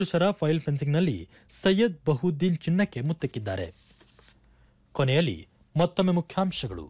ಪುರುಷರ ಫೈಲ್ ಫೆನ್ಸಿಂಗ್ನಲ್ಲಿ ಸೈಯದ್ ಬಹುದ್ದೀನ್ ಚಿನ್ನಕ್ಕೆ ಮುತ್ತಿಕ್ಕಿದ್ದಾರೆ ಕೊನೆಯಲ್ಲಿ ಮತ್ತೊಮ್ಮೆ ಮುಖ್ಯಾಂಶಗಳು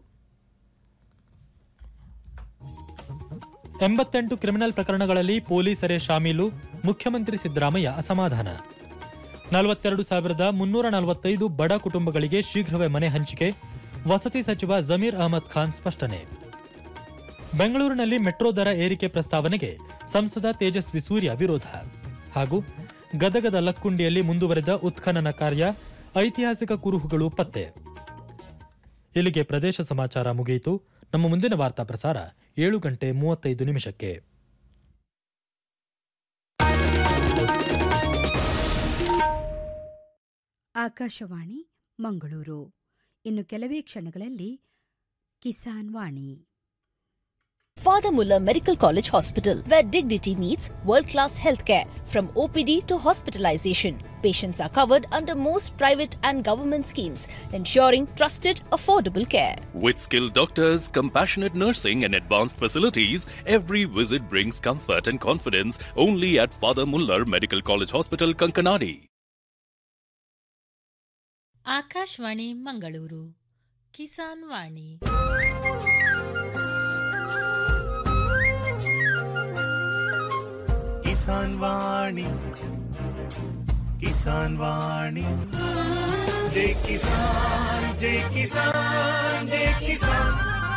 ಎಂಬತ್ತೆಂಟು ಕ್ರಿಮಿನಲ್ ಪ್ರಕರಣಗಳಲ್ಲಿ ಪೊಲೀಸರೇ ಶಾಮೀಲು ಮುಖ್ಯಮಂತ್ರಿ ಸಿದ್ದರಾಮಯ್ಯ ಅಸಮಾಧಾನ ನಲವತ್ತೆರಡು ಸಾವಿರದ ಮುನ್ನೂರ ನಲವತ್ತೈದು ಬಡ ಕುಟುಂಬಗಳಿಗೆ ಶೀಘ್ರವೇ ಮನೆ ಹಂಚಿಕೆ ವಸತಿ ಸಚಿವ ಜಮೀರ್ ಅಹಮದ್ ಖಾನ್ ಸ್ಪಷ್ಟನೆ ಬೆಂಗಳೂರಿನಲ್ಲಿ ಮೆಟ್ರೋ ದರ ಏರಿಕೆ ಪ್ರಸ್ತಾವನೆಗೆ ಸಂಸದ ತೇಜಸ್ವಿ ಸೂರ್ಯ ವಿರೋಧ ಹಾಗೂ ಗದಗದ ಲಕ್ಕುಂಡಿಯಲ್ಲಿ ಮುಂದುವರೆದ ಉತ್ಖನನ ಕಾರ್ಯ ಐತಿಹಾಸಿಕ ಕುರುಹುಗಳು ಪತ್ತೆ ಇಲ್ಲಿಗೆ ಪ್ರದೇಶ ಸಮಾಚಾರ ಮುಗಿಯಿತು ನಮ್ಮ ಮುಂದಿನ ವಾರ್ತಾ ಪ್ರಸಾರ ಏಳು ಗಂಟೆ ಮೂವತ್ತೈದು ನಿಮಿಷಕ್ಕೆ ಆಕಾಶವಾಣಿ ಮಂಗಳೂರು ಇನ್ನು ಕೆಲವೇ ಕ್ಷಣಗಳಲ್ಲಿ ಕಿಸಾನ್ ವಾಣಿ Father Muller Medical College Hospital, where dignity meets world class healthcare. From OPD to hospitalization, patients are covered under most private and government schemes, ensuring trusted, affordable care. With skilled doctors, compassionate nursing, and advanced facilities, every visit brings comfort and confidence only at Father Muller Medical College Hospital, Kankanadi. Akashvani Mangaluru Kisan ವಾಣಿ ಕಿಸಾನ್ ವಾಣಿ ಕಿಸಾನ್ ವಾಣಿ ಜೈ ಕಿಸಾನ್ ಜೈ ಕಿಸಾನ್ ಜೈ ಕಿಸಾನ್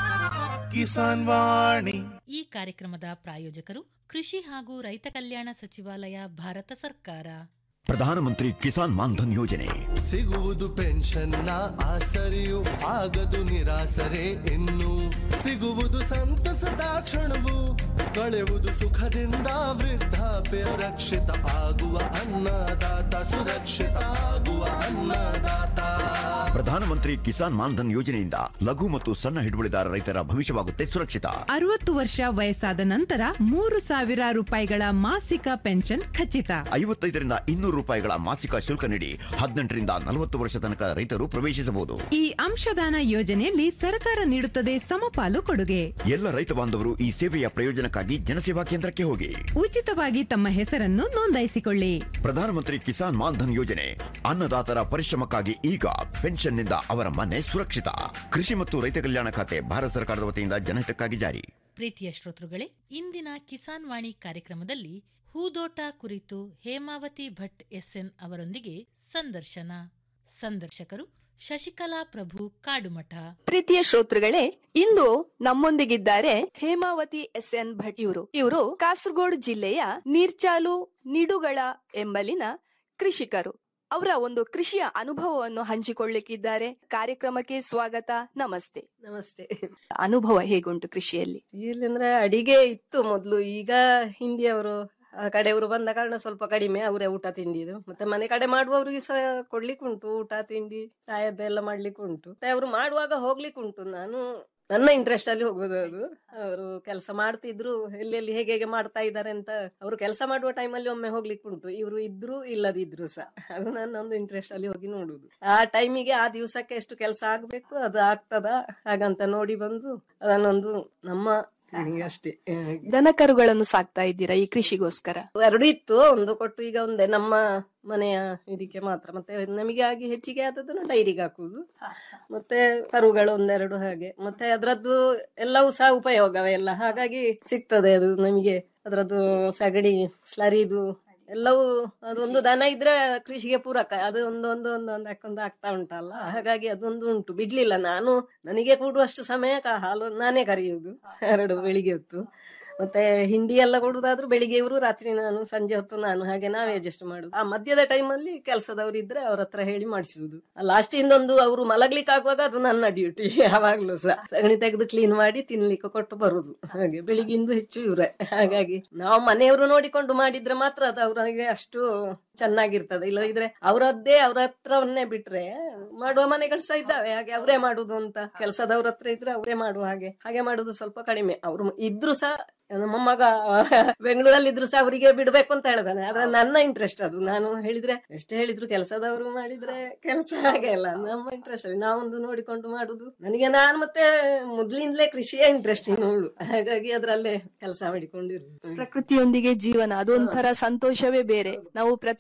ಕಿಸಾನ್ ವಾಣಿ ಈ ಕಾರ್ಯಕ್ರಮದ ಪ್ರಾಯೋಜಕರು ಕೃಷಿ ಹಾಗೂ ರೈತ ಕಲ್ಯಾಣ ಸಚಿವಾಲಯ ಭಾರತ ಸರ್ಕಾರ ಪ್ರಧಾನಮಂತ್ರಿ ಕಿಸಾನ್ ಮಾನ್ಧನ್ ಯೋಜನೆ ಸಿಗುವುದು ಪೆನ್ಷನ್ನ ಆಸರೆಯು ಆಗದು ನಿರಾಸರೆ ಇನ್ನು ಸಿಗುವುದು ಸಂತಸದ ಕ್ಷಣವು ಕಳೆಯುವುದು ಸುಖದಿಂದ ವೃದ್ಧಾಪ್ಯ ರಕ್ಷಿತ ಆಗುವ ಅನ್ನದಾತ ಸುರಕ್ಷಿತ ಆಗುವ ಅನ್ನದಾತ ಪ್ರಧಾನಮಂತ್ರಿ ಕಿಸಾನ್ ಮಾನ್ಧನ್ ಯೋಜನೆಯಿಂದ ಲಘು ಮತ್ತು ಸಣ್ಣ ಹಿಡುವಳಿದಾರ ರೈತರ ಭವಿಷ್ಯವಾಗುತ್ತೆ ಸುರಕ್ಷಿತ ಅರವತ್ತು ವರ್ಷ ವಯಸ್ಸಾದ ನಂತರ ಮೂರು ಸಾವಿರ ರೂಪಾಯಿಗಳ ಮಾಸಿಕ ಪೆನ್ಷನ್ ಖಚಿತ ಐವತ್ತೈದರಿಂದ ಇನ್ನೂರು ರೂಪಾಯಿಗಳ ಮಾಸಿಕ ಶುಲ್ಕ ನೀಡಿ ಹದಿನೆಂಟರಿಂದ ನಲವತ್ತು ವರ್ಷ ತನಕ ರೈತರು ಪ್ರವೇಶಿಸಬಹುದು ಈ ಅಂಶದಾನ ಯೋಜನೆಯಲ್ಲಿ ಸರ್ಕಾರ ನೀಡುತ್ತದೆ ಸಮಪಾಲು ಕೊಡುಗೆ ಎಲ್ಲ ರೈತ ಬಾಂಧವರು ಈ ಸೇವೆಯ ಪ್ರಯೋಜನಕ್ಕಾಗಿ ಜನಸೇವಾ ಕೇಂದ್ರಕ್ಕೆ ಹೋಗಿ ಉಚಿತವಾಗಿ ತಮ್ಮ ಹೆಸರನ್ನು ನೋಂದಾಯಿಸಿಕೊಳ್ಳಿ ಪ್ರಧಾನಮಂತ್ರಿ ಕಿಸಾನ್ ಮಾನ್ಧನ್ ಯೋಜನೆ ಅನ್ನದಾತರ ಪರಿಶ್ರಮಕ್ಕಾಗಿ ಈಗ ಪೆನ್ಷನ್ನಿಂದ ಅವರ ಮನೆ ಸುರಕ್ಷಿತ ಕೃಷಿ ಮತ್ತು ರೈತ ಕಲ್ಯಾಣ ಖಾತೆ ಭಾರತ ಸರ್ಕಾರದ ವತಿಯಿಂದ ಜನಹಿತಕ್ಕಾಗಿ ಜಾರಿ ಪ್ರೀತಿಯ ಶ್ರೋತೃಗಳೇ ಇಂದಿನ ಕಿಸಾನ್ ವಾಣಿ ಕಾರ್ಯಕ್ರಮದಲ್ಲಿ ಹೂದೋಟ ಕುರಿತು ಹೇಮಾವತಿ ಭಟ್ ಎಸ್ಎನ್ ಅವರೊಂದಿಗೆ ಸಂದರ್ಶನ ಸಂದರ್ಶಕರು ಶಶಿಕಲಾ ಪ್ರಭು ಕಾಡುಮಠ ಪ್ರೀತಿಯ ಶ್ರೋತೃಗಳೇ ಇಂದು ನಮ್ಮೊಂದಿಗಿದ್ದಾರೆ ಹೇಮಾವತಿ ಎಸ್ ಎನ್ ಭಟ್ ಇವರು ಇವರು ಕಾಸರಗೋಡು ಜಿಲ್ಲೆಯ ನೀರ್ಚಾಲು ನಿಡುಗಳ ಎಂಬಲಿನ ಕೃಷಿಕರು ಅವರ ಒಂದು ಕೃಷಿಯ ಅನುಭವವನ್ನು ಹಂಚಿಕೊಳ್ಳಿಕ್ಕಿದ್ದಾರೆ ಕಾರ್ಯಕ್ರಮಕ್ಕೆ ಸ್ವಾಗತ ನಮಸ್ತೆ ನಮಸ್ತೆ ಅನುಭವ ಹೇಗುಂಟು ಕೃಷಿಯಲ್ಲಿ ಇಲ್ಲಿ ಅಂದ್ರೆ ಅಡಿಗೆ ಇತ್ತು ಮೊದ್ಲು ಈಗ ಹಿಂದಿಯವರು ಆ ಕಡೆಯವರು ಬಂದ ಕಾರಣ ಸ್ವಲ್ಪ ಕಡಿಮೆ ಅವರೇ ಊಟ ತಿಂಡಿದು ಮತ್ತೆ ಮನೆ ಕಡೆ ಮಾಡುವವರಿಗೆ ಸಹ ಕೊಡ್ಲಿಕ್ಕೆ ಉಂಟು ಊಟ ತಿಂಡಿ ಚಾಯದ್ದೆಲ್ಲ ಮಾಡ್ಲಿಕ್ಕೆ ಉಂಟು ಮತ್ತೆ ಅವರು ಮಾಡುವಾಗ ಹೋಗ್ಲಿಕ್ಕೆ ಉಂಟು ನಾನು ನನ್ನ ಇಂಟ್ರೆಸ್ಟ್ ಅಲ್ಲಿ ಹೋಗೋದು ಅದು ಅವರು ಕೆಲಸ ಮಾಡ್ತಿದ್ರು ಎಲ್ಲೆಲ್ಲಿ ಹೇಗೆ ಹೇಗೆ ಮಾಡ್ತಾ ಇದ್ದಾರೆ ಅಂತ ಅವರು ಕೆಲಸ ಮಾಡುವ ಟೈಮಲ್ಲಿ ಒಮ್ಮೆ ಹೋಗ್ಲಿಕ್ಕೆ ಉಂಟು ಇವರು ಇದ್ರು ಇಲ್ಲದಿದ್ರು ಸಹ ಅದು ನನ್ನ ಒಂದು ಇಂಟ್ರೆಸ್ಟ್ ಅಲ್ಲಿ ಹೋಗಿ ನೋಡುದು ಆ ಟೈಮಿಗೆ ಆ ದಿವಸಕ್ಕೆ ಎಷ್ಟು ಕೆಲಸ ಆಗ್ಬೇಕು ಅದು ಆಗ್ತದ ಹಾಗಂತ ನೋಡಿ ಬಂದು ಅದನ್ನೊಂದು ನಮ್ಮ feeling ಅಷ್ಟೇ ದನ ಕರುಗಳನ್ನು ಸಾಕ್ತಾ ಇದ್ದೀರಾ ಈ ಕೃಷಿಗೋಸ್ಕರ ಎರಡು ಇತ್ತು ಒಂದು ಕೊಟ್ಟು ಈಗ ಒಂದೇ ನಮ್ಮ ಮನೆಯ ಇದಕ್ಕೆ ಮಾತ್ರ ಮತ್ತೆ ನಮಗೆ ಆಗಿ ಹೆಚ್ಚಿಗೆ ಆದದನ್ನು ಡೈರಿಗೆ ಹಾಕುದು ಮತ್ತೆ ಕರುಗಳು ಒಂದೆರಡು ಹಾಗೆ ಮತ್ತೆ ಅದರದ್ದು ಎಲ್ಲವೂ ಸಹ ಉಪಯೋಗವೇ ಎಲ್ಲ ಹಾಗಾಗಿ ಸಿಗ್ತದೆ ಅದು ನಮಗೆ ಅದರದ್ದು ಸಗಣಿ ಸ್ಲರಿದು ಎಲ್ಲವೂ ಅದೊಂದು ದನ ಇದ್ರೆ ಕೃಷಿಗೆ ಪೂರಕ ಅದು ಒಂದು ಒಂದು ಒಂದು ಒಂದು ಹಾಕೊಂಡು ಆಗ್ತಾ ಉಂಟಲ್ಲ ಹಾಗಾಗಿ ಅದೊಂದು ಉಂಟು ಬಿಡ್ಲಿಲ್ಲ ನಾನು ನನಗೆ ಕೂಡುವಷ್ಟು ಸಮಯ ಕ- ಹಾಲು ನಾನೇ ಕರೆಯುವುದು ಎರಡು ಬೆಳಿಗ್ಗೆ ಹೊತ್ತು ಮತ್ತೆ ಹಿಂಡಿ ಎಲ್ಲ ಕೊಡುದಾದ್ರೂ ಬೆಳಿಗ್ಗೆ ಇವರು ರಾತ್ರಿ ನಾನು ಸಂಜೆ ಹೊತ್ತು ನಾನು ಹಾಗೆ ನಾವೇ ಅಡ್ಜಸ್ಟ್ ಮಾಡುದು ಆ ಮಧ್ಯದ ಟೈಮಲ್ಲಿ ಕೆಲಸದವ್ರು ಇದ್ರೆ ಅವ್ರ ಹತ್ರ ಹೇಳಿ ಮಾಡಿಸುದು ಲಾಸ್ಟ್ ಇಂದೊಂದು ಅವರು ಮಲಗ್ಲಿಕ್ಕೆ ಆಗುವಾಗ ಅದು ನನ್ನ ಡ್ಯೂಟಿ ಯಾವಾಗ್ಲೂ ಸಹ ಸಗಣಿ ತೆಗೆದು ಕ್ಲೀನ್ ಮಾಡಿ ತಿನ್ಲಿಕ್ಕೆ ಕೊಟ್ಟು ಬರುದು ಹಾಗೆ ಬೆಳಿಗ್ಗಿಂದು ಹೆಚ್ಚು ಇವ್ರೆ ಹಾಗಾಗಿ ನಾವು ಮನೆಯವರು ನೋಡಿಕೊಂಡು ಮಾಡಿದ್ರೆ ಮಾತ್ರ ಅದು ಅವ್ರಿಗೆ ಅಷ್ಟು ಚೆನ್ನಾಗಿರ್ತದೆ ಇಲ್ಲ ಇದ್ರೆ ಅವರದ್ದೇ ಅವ್ರ ಹತ್ರವನ್ನೇ ಬಿಟ್ರೆ ಮಾಡುವ ಮನೆಗಳು ಸಹ ಇದ್ದಾವೆ ಹಾಗೆ ಅವರೇ ಮಾಡುದು ಅಂತ ಕೆಲಸದವ್ರ ಹತ್ರ ಇದ್ರೆ ಅವರೇ ಮಾಡುವ ಹಾಗೆ ಹಾಗೆ ಮಾಡುದು ಸ್ವಲ್ಪ ಕಡಿಮೆ ಅವ್ರು ಇದ್ರು ಸಹ ನಮ್ಮ ಮಗ ಬೆಂಗಳೂರಲ್ಲಿ ಇದ್ರು ಸಹ ಅವರಿಗೆ ಬಿಡ್ಬೇಕು ಅಂತ ಹೇಳ್ತಾನೆ ಆದ್ರೆ ನನ್ನ ಇಂಟ್ರೆಸ್ಟ್ ಅದು ನಾನು ಹೇಳಿದ್ರೆ ಎಷ್ಟೇ ಹೇಳಿದ್ರು ಕೆಲಸದವರು ಮಾಡಿದ್ರೆ ಕೆಲಸ ಹಾಗೆ ಅಲ್ಲ ನಮ್ಮ ಇಂಟ್ರೆಸ್ಟ್ ಅಲ್ಲಿ ನಾವೊಂದು ನೋಡಿಕೊಂಡು ಮಾಡುದು ನನಗೆ ನಾನು ಮತ್ತೆ ಮೊದ್ಲಿಂದಲೇ ಕೃಷಿಯೇ ಇಂಟ್ರೆಸ್ಟ್ ಇನ್ನುಳು ಹಾಗಾಗಿ ಅದ್ರಲ್ಲೇ ಕೆಲಸ ಮಾಡಿಕೊಂಡಿರು ಪ್ರಕೃತಿಯೊಂದಿಗೆ ಜೀವನ ಅದೊಂಥರ ಸಂತೋಷವೇ ಬೇರೆ ನಾವು ಪ್ರತಿ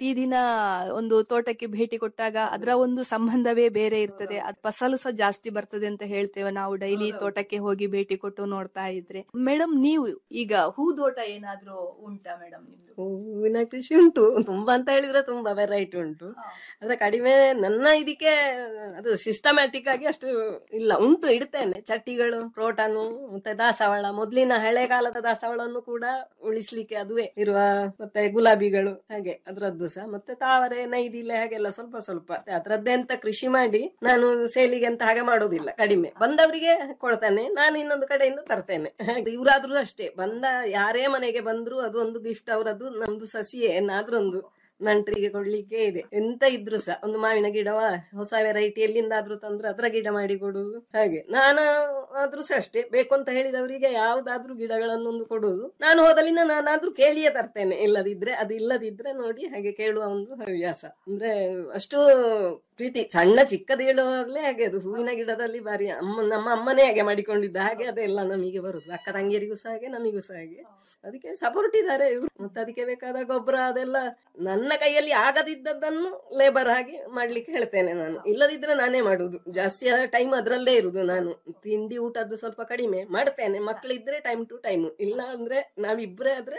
ಪ್ರತಿದಿನ ಒಂದು ತೋಟಕ್ಕೆ ಭೇಟಿ ಕೊಟ್ಟಾಗ ಅದರ ಒಂದು ಸಂಬಂಧವೇ ಬೇರೆ ಇರ್ತದೆ ಅದ್ ಫಸಲು ಸಹ ಜಾಸ್ತಿ ಬರ್ತದೆ ಅಂತ ಹೇಳ್ತೇವೆ ನಾವು ಡೈಲಿ ತೋಟಕ್ಕೆ ಹೋಗಿ ಭೇಟಿ ಕೊಟ್ಟು ನೋಡ್ತಾ ಇದ್ರೆ ಮೇಡಮ್ ನೀವು ಈಗ ಹೂದೋಟ ಏನಾದ್ರೂ ಉಂಟಾ ಮೇಡಮ್ ನಿಮ್ದು ಹೂವಿನ ಕೃಷಿ ಉಂಟು ತುಂಬಾ ಅಂತ ಹೇಳಿದ್ರೆ ತುಂಬಾ ವೆರೈಟಿ ಉಂಟು ಆದ್ರೆ ಕಡಿಮೆ ನನ್ನ ಇದಕ್ಕೆ ಅದು ಸಿಸ್ಟಮ್ಯಾಟಿಕ್ ಆಗಿ ಅಷ್ಟು ಇಲ್ಲ ಉಂಟು ಇಡ್ತೇನೆ ಚಟ್ಟಿಗಳು ಕ್ರೋಟನು ಮತ್ತೆ ದಾಸವಾಳ ಮೊದ್ಲಿನ ಹಳೆ ಕಾಲದ ದಾಸವಾಳವನ್ನು ಕೂಡ ಉಳಿಸ್ಲಿಕ್ಕೆ ಅದುವೇ ಇರುವ ಮತ್ತೆ ಗುಲಾಬಿಗಳು ಹಾಗೆ ಅದ್ರದ್ದು ಸಹ ಮತ್ತೆ ತಾವರೆ ನೈದಿಲೆ ಹಾಗೆಲ್ಲ ಸ್ವಲ್ಪ ಸ್ವಲ್ಪ ಅದ್ರದ್ದೇ ಅಂತ ಕೃಷಿ ಮಾಡಿ ನಾನು ಸೇಲಿಗೆ ಅಂತ ಹಾಗೆ ಮಾಡೋದಿಲ್ಲ ಕಡಿಮೆ ಬಂದವರಿಗೆ ಕೊಡ್ತೇನೆ ನಾನು ಇನ್ನೊಂದು ಕಡೆಯಿಂದ ತರ್ತೇನೆ ಹಾಗೆ ಇವರಾದ್ರೂ ಅಷ್ಟೇ ಬಂದ ಯಾರೇ ಮನೆಗೆ ಬಂದ್ರು ಅದು ಒಂದು ಗಿಫ್ಟ್ ಅವರದ್ದು ನಮ್ದು ಸಸಿ ಏನಾದ್ರೂ ಒಂದು ನಂಟ್ರಿಗೆ ಕೊಡ್ಲಿಕ್ಕೆ ಇದೆ ಎಂತ ಇದ್ರು ಸಹ ಒಂದು ಮಾವಿನ ಗಿಡವ ಹೊಸ ವೆರೈಟಿ ಎಲ್ಲಿಂದಾದ್ರೂ ತಂದ್ರೆ ಅದ್ರ ಗಿಡ ಮಾಡಿ ಕೊಡುದು ಹಾಗೆ ನಾನು ಆದ್ರೂ ಸಹ ಅಷ್ಟೇ ಬೇಕು ಅಂತ ಹೇಳಿದವರಿಗೆ ಯಾವ್ದಾದ್ರೂ ಗಿಡಗಳನ್ನೊಂದು ಕೊಡುದು ನಾನು ಹೋದಲ್ಲಿಂದ ನಾನಾದ್ರೂ ಕೇಳಿಯೇ ತರ್ತೇನೆ ಇಲ್ಲದಿದ್ರೆ ಅದು ಇಲ್ಲದಿದ್ರೆ ನೋಡಿ ಹಾಗೆ ಕೇಳುವ ಒಂದು ಹವ್ಯಾಸ ಅಂದ್ರೆ ಅಷ್ಟು ಪ್ರೀತಿ ಸಣ್ಣ ಚಿಕ್ಕದು ಹೇಳುವಾಗ್ಲೇ ಹಾಗೆ ಅದು ಹೂವಿನ ಗಿಡದಲ್ಲಿ ಬಾರಿ ಅಮ್ಮ ನಮ್ಮ ಅಮ್ಮನೇ ಹಾಗೆ ಮಾಡಿಕೊಂಡಿದ್ದ ಹಾಗೆ ಅದೆಲ್ಲ ನಮಗೆ ಬರುದು ಅಕ್ಕ ತಂಗಿಯರಿಗೂ ಸಹ ಹಾಗೆ ನಮಿಗೂ ಸಹ ಹಾಗೆ ಅದಕ್ಕೆ ಸಪೋರ್ಟ್ ಇದ್ದಾರೆ ಇವ್ರು ಮತ್ತೆ ಅದಕ್ಕೆ ಬೇಕಾದ ಗೊಬ್ಬರ ಅದೆಲ್ಲ ನನ್ನ ಕೈಯಲ್ಲಿ ಆಗದಿದ್ದದನ್ನು ಲೇಬರ್ ಆಗಿ ಮಾಡ್ಲಿಕ್ಕೆ ಹೇಳ್ತೇನೆ ನಾನು ಇಲ್ಲದಿದ್ರೆ ನಾನೇ ಮಾಡುದು ಜಾಸ್ತಿ ಟೈಮ್ ಅದ್ರಲ್ಲೇ ಇರುದು ನಾನು ತಿಂಡಿ ಊಟದ್ದು ಸ್ವಲ್ಪ ಕಡಿಮೆ ಮಾಡ್ತೇನೆ ಮಕ್ಕಳಿದ್ರೆ ಟೈಮ್ ಟು ಟೈಮ್ ಇಲ್ಲ ಅಂದ್ರೆ ನಾವಿಬ್ರೇ ಆದ್ರೆ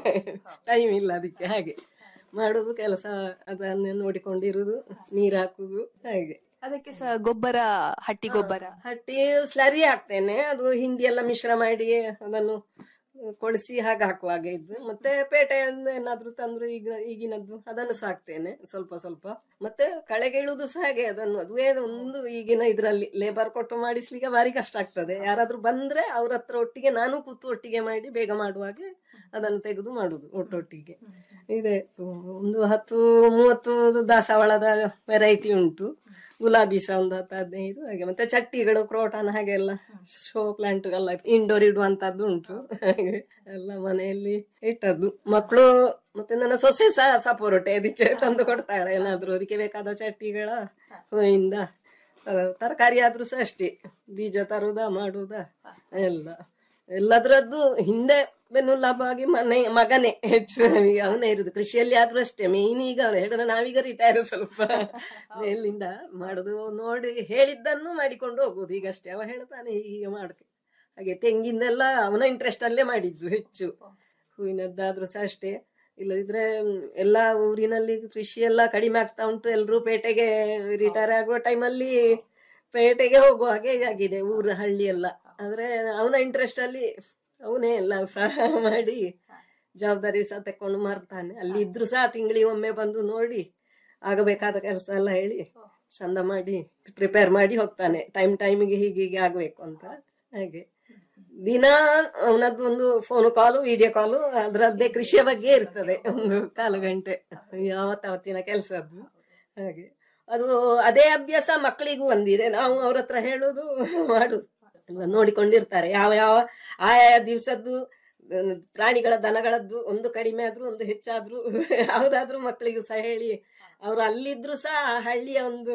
ಟೈಮ್ ಇಲ್ಲ ಅದಕ್ಕೆ ಹಾಗೆ ಮಾಡುದು ಕೆಲಸ ಅದನ್ನೇ ನೋಡಿಕೊಂಡಿರುದು ನೀರ್ ಹಾಕುದು ಹಾಗೆ ಅದಕ್ಕೆ ಸಹ ಗೊಬ್ಬರ ಹಟ್ಟಿ ಗೊಬ್ಬರ ಹಟ್ಟಿ ಸ್ಲರಿ ಹಾಕ್ತೇನೆ ಅದು ಹಿಂಡಿ ಎಲ್ಲ ಮಿಶ್ರ ಮಾಡಿ ಅದನ್ನು ಕೊಳಿಸಿ ಹಾಗೆ ಹಾಕುವಾಗ ಇದ್ದು ಮತ್ತೆ ಪೇಟೆಯಿಂದ ಏನಾದ್ರೂ ತಂದ್ರು ಈಗ ಈಗಿನದ್ದು ಅದನ್ನು ಸಾಕ್ತೇನೆ ಸ್ವಲ್ಪ ಸ್ವಲ್ಪ ಮತ್ತೆ ಕಳೆಗೆ ಇಳುದು ಸಹ ಹಾಗೆ ಅದನ್ನು ಅದುವೇ ಒಂದು ಈಗಿನ ಇದ್ರಲ್ಲಿ ಲೇಬರ್ ಕೊಟ್ಟು ಮಾಡಿಸ್ಲಿಕ್ಕೆ ಭಾರಿ ಕಷ್ಟ ಆಗ್ತದೆ ಯಾರಾದ್ರೂ ಬಂದ್ರೆ ಅವ್ರ ಹತ್ರ ಒಟ್ಟಿಗೆ ನಾನು ಕೂತು ಒಟ್ಟಿಗೆ ಮಾಡಿ ಬೇಗ ಮಾಡುವಾಗೆ ಅದನ್ನು ತೆಗೆದು ಮಾಡುದು ಒಟ್ಟೊಟ್ಟಿಗೆ ಇದೆ ಒಂದು ಹತ್ತು ಮೂವತ್ತು ದಾಸವಾಳದ ವೆರೈಟಿ ಉಂಟು ಗುಲಾಬಿ ಸಹ ಒಂದು ಹತ್ತು ಹದಿನೈದು ಹಾಗೆ ಮತ್ತೆ ಚಟ್ಟಿಗಳು ಕ್ರೋಟಾನ್ ಹಾಗೆಲ್ಲ ಶೋ ಪ್ಲಾಂಟ್ ಎಲ್ಲ ಇಂಡೋರ್ ಇಡುವಂತದ್ದು ಉಂಟು ಹಾಗೆ ಎಲ್ಲ ಮನೆಯಲ್ಲಿ ಇಟ್ಟದ್ದು ಮಕ್ಕಳು ಮತ್ತೆ ನನ್ನ ಸೊಸೆ ಸಹ ಸಪೋರ್ಟ್ ಅದಕ್ಕೆ ತಂದು ಕೊಡ್ತಾಳೆ ಏನಾದ್ರು ಅದಕ್ಕೆ ಬೇಕಾದ ಚಟ್ಟಿಗಳ ಹೂವಿಂದ ತರಕಾರಿ ಆದ್ರೂ ಸಹ ಅಷ್ಟೇ ಬೀಜ ತರುದ ಮಾಡುದ ಎಲ್ಲ ಎಲ್ಲದ್ರದ್ದು ಹಿಂದೆ ಬೆನ್ನುಲಾಭವಾಗಿ ಮನೆ ಮಗನೇ ಹೆಚ್ಚು ನಮಗೆ ಅವನೇ ಇರುದು ಕೃಷಿಯಲ್ಲಿ ಆದ್ರೂ ಅಷ್ಟೇ ಮೇನ್ ಈಗ ಅವನು ಹೇಳಿದ್ರೆ ನಾವೀಗ ರಿಟೈರ್ ಸ್ವಲ್ಪ ಮೇಲಿಂದ ಮಾಡುದು ನೋಡಿ ಹೇಳಿದ್ದನ್ನು ಮಾಡಿಕೊಂಡು ಹೋಗುದು ಈಗ ಅಷ್ಟೇ ಅವ ಹೇಳ್ತಾನೆ ಹೀಗೆ ಮಾಡಕ್ಕೆ ಹಾಗೆ ತೆಂಗಿಂದೆಲ್ಲ ಅವನ ಇಂಟ್ರೆಸ್ಟ್ ಅಲ್ಲೇ ಮಾಡಿದ್ದು ಹೆಚ್ಚು ಹೂವಿನದ್ದಾದ್ರೂ ಸಹ ಅಷ್ಟೇ ಇಲ್ಲದಿದ್ರೆ ಎಲ್ಲ ಊರಿನಲ್ಲಿ ಕೃಷಿ ಎಲ್ಲ ಕಡಿಮೆ ಆಗ್ತಾ ಉಂಟು ಎಲ್ರೂ ಪೇಟೆಗೆ ರಿಟೈರ್ ಆಗುವ ಟೈಮಲ್ಲಿ ಪೇಟೆಗೆ ಹೋಗುವ ಹಾಗೆ ಆಗಿದೆ ಊರು ಹಳ್ಳಿ ಎಲ್ಲ ಆದ್ರೆ ಅವನ ಇಂಟ್ರೆಸ್ಟ್ ಅಲ್ಲಿ ಅವನೇ ಎಲ್ಲ ಸಹ ಮಾಡಿ ಜವಾಬ್ದಾರಿ ಸಹ ತಕೊಂಡು ಮಾರ್ತಾನೆ ಅಲ್ಲಿ ಇದ್ರು ಸಹ ತಿಂಗಳಿಗೆ ಒಮ್ಮೆ ಬಂದು ನೋಡಿ ಆಗಬೇಕಾದ ಕೆಲಸ ಎಲ್ಲ ಹೇಳಿ ಚಂದ ಮಾಡಿ ಪ್ರಿಪೇರ್ ಮಾಡಿ ಹೋಗ್ತಾನೆ ಟೈಮ್ ಟೈಮಿಗೆ ಹೀಗೆ ಹೀಗೆ ಆಗ್ಬೇಕು ಅಂತ ಹಾಗೆ ದಿನ ಅವನದ್ದು ಒಂದು ಫೋನ್ ಕಾಲು ವಿಡಿಯೋ ಕಾಲು ಅದರದ್ದೇ ಕೃಷಿಯ ಬಗ್ಗೆ ಇರ್ತದೆ ಒಂದು ಕಾಲು ಗಂಟೆ ಯಾವತ್ತಾವತ್ತಿನ ಕೆಲಸದ್ದು ಹಾಗೆ ಅದು ಅದೇ ಅಭ್ಯಾಸ ಮಕ್ಕಳಿಗೂ ಬಂದಿದೆ ನಾವು ಅವ್ರ ಹತ್ರ ಹೇಳುದು ಮಾಡುದು ಎಲ್ಲ ನೋಡಿಕೊಂಡಿರ್ತಾರೆ ಯಾವ ಯಾವ ಆಯಾ ದಿವಸದ್ದು ಪ್ರಾಣಿಗಳ ದನಗಳದ್ದು ಒಂದು ಕಡಿಮೆ ಆದ್ರೂ ಒಂದು ಹೆಚ್ಚಾದ್ರೂ ಯಾವ್ದಾದ್ರೂ ಮಕ್ಕಳಿಗೂ ಸಹ ಹೇಳಿ ಅವರು ಅಲ್ಲಿದ್ರು ಸಹ ಆ ಹಳ್ಳಿಯ ಒಂದು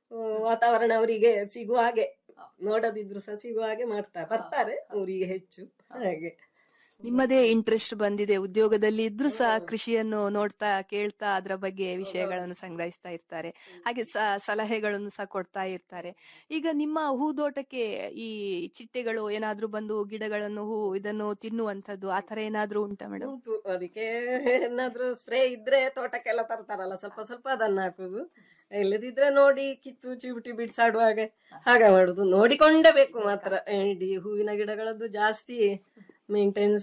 ವಾತಾವರಣ ಅವರಿಗೆ ಸಿಗುವ ಹಾಗೆ ನೋಡದಿದ್ರು ಸಹ ಸಿಗುವ ಹಾಗೆ ಮಾಡ್ತಾ ಬರ್ತಾರೆ ಊರಿಗೆ ಹೆಚ್ಚು ಹಾಗೆ ನಿಮ್ಮದೇ ಇಂಟ್ರೆಸ್ಟ್ ಬಂದಿದೆ ಉದ್ಯೋಗದಲ್ಲಿ ಇದ್ರೂ ಸಹ ಕೃಷಿಯನ್ನು ನೋಡ್ತಾ ಕೇಳ್ತಾ ಅದರ ಬಗ್ಗೆ ವಿಷಯಗಳನ್ನು ಸಂಗ್ರಹಿಸ್ತಾ ಇರ್ತಾರೆ ಹಾಗೆ ಸ- ಸಲಹೆಗಳನ್ನು ಸಹ ಕೊಡ್ತಾ ಇರ್ತಾರೆ ಈಗ ನಿಮ್ಮ ಹೂದೋಟಕ್ಕೆ ಈ ಚಿಟ್ಟೆಗಳು ಏನಾದ್ರೂ ಬಂದು ಗಿಡಗಳನ್ನು ಹೂ ಇದನ್ನು ತಿನ್ನುವಂಥದ್ದು ಆತರ ಏನಾದ್ರೂ ಉಂಟಾ ಮೇಡಮ್ ಉಂಟು ಅದಕ್ಕೆ ಏನಾದ್ರೂ ಸ್ಪ್ರೇ ಇದ್ರೆ ತೋಟಕ್ಕೆಲ್ಲ ತರ್ತಾರಲ್ಲ ಸ್ವಲ್ಪ ಸ್ವಲ್ಪ ಅದನ್ನ ಹಾಕುದು ಇಲ್ಲದಿದ್ರೆ ನೋಡಿ ಕಿತ್ತು ಚಿವುಟಿ ಬಿಡ್ಸಾಡುವಾಗ ಹಾಗೆ ಮಾಡುದು ನೋಡಿಕೊಂಡೇ ಬೇಕು ಮಾತ್ರ ಇಡೀ ಹೂವಿನ ಗಿಡಗಳದ್ದು ಜಾಸ್ತಿ ಮೇಂಟೆನ್ಸ್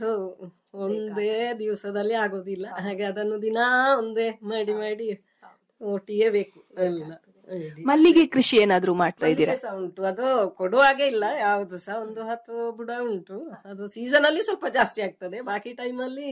ಒಂದೇ ದಿವಸದಲ್ಲಿ ಆಗೋದಿಲ್ಲ ಹಾಗೆ ಅದನ್ನು ದಿನಾ ಒಂದೇ ಮಾಡಿ ಮಾಡಿ ಒಟ್ಟಿಗೆ ಬೇಕು ಎಲ್ಲ ಇಡೀ. ಮಲ್ಲಿಗೆ ಕೃಷಿ ಏನಾದ್ರೂ ಮಾಡ್ತಾ ಇದ್ದೀರಾ ಮಲ್ಲಿಗೆ ಸಹ ಉಂಟು ಅದು ಕೊಡುವ ಹಾಗೆ ಇಲ್ಲ ಯಾವ್ದು ಸಹ ಒಂದು ಹತ್ತು ಬುಡ ಉಂಟು ಅದು ಸೀಸನ್ ಅಲ್ಲಿ ಸ್ವಲ್ಪ ಜಾಸ್ತಿ ಆಗ್ತದೆ ಬಾಕಿ ಟೈಮಲ್ಲಿ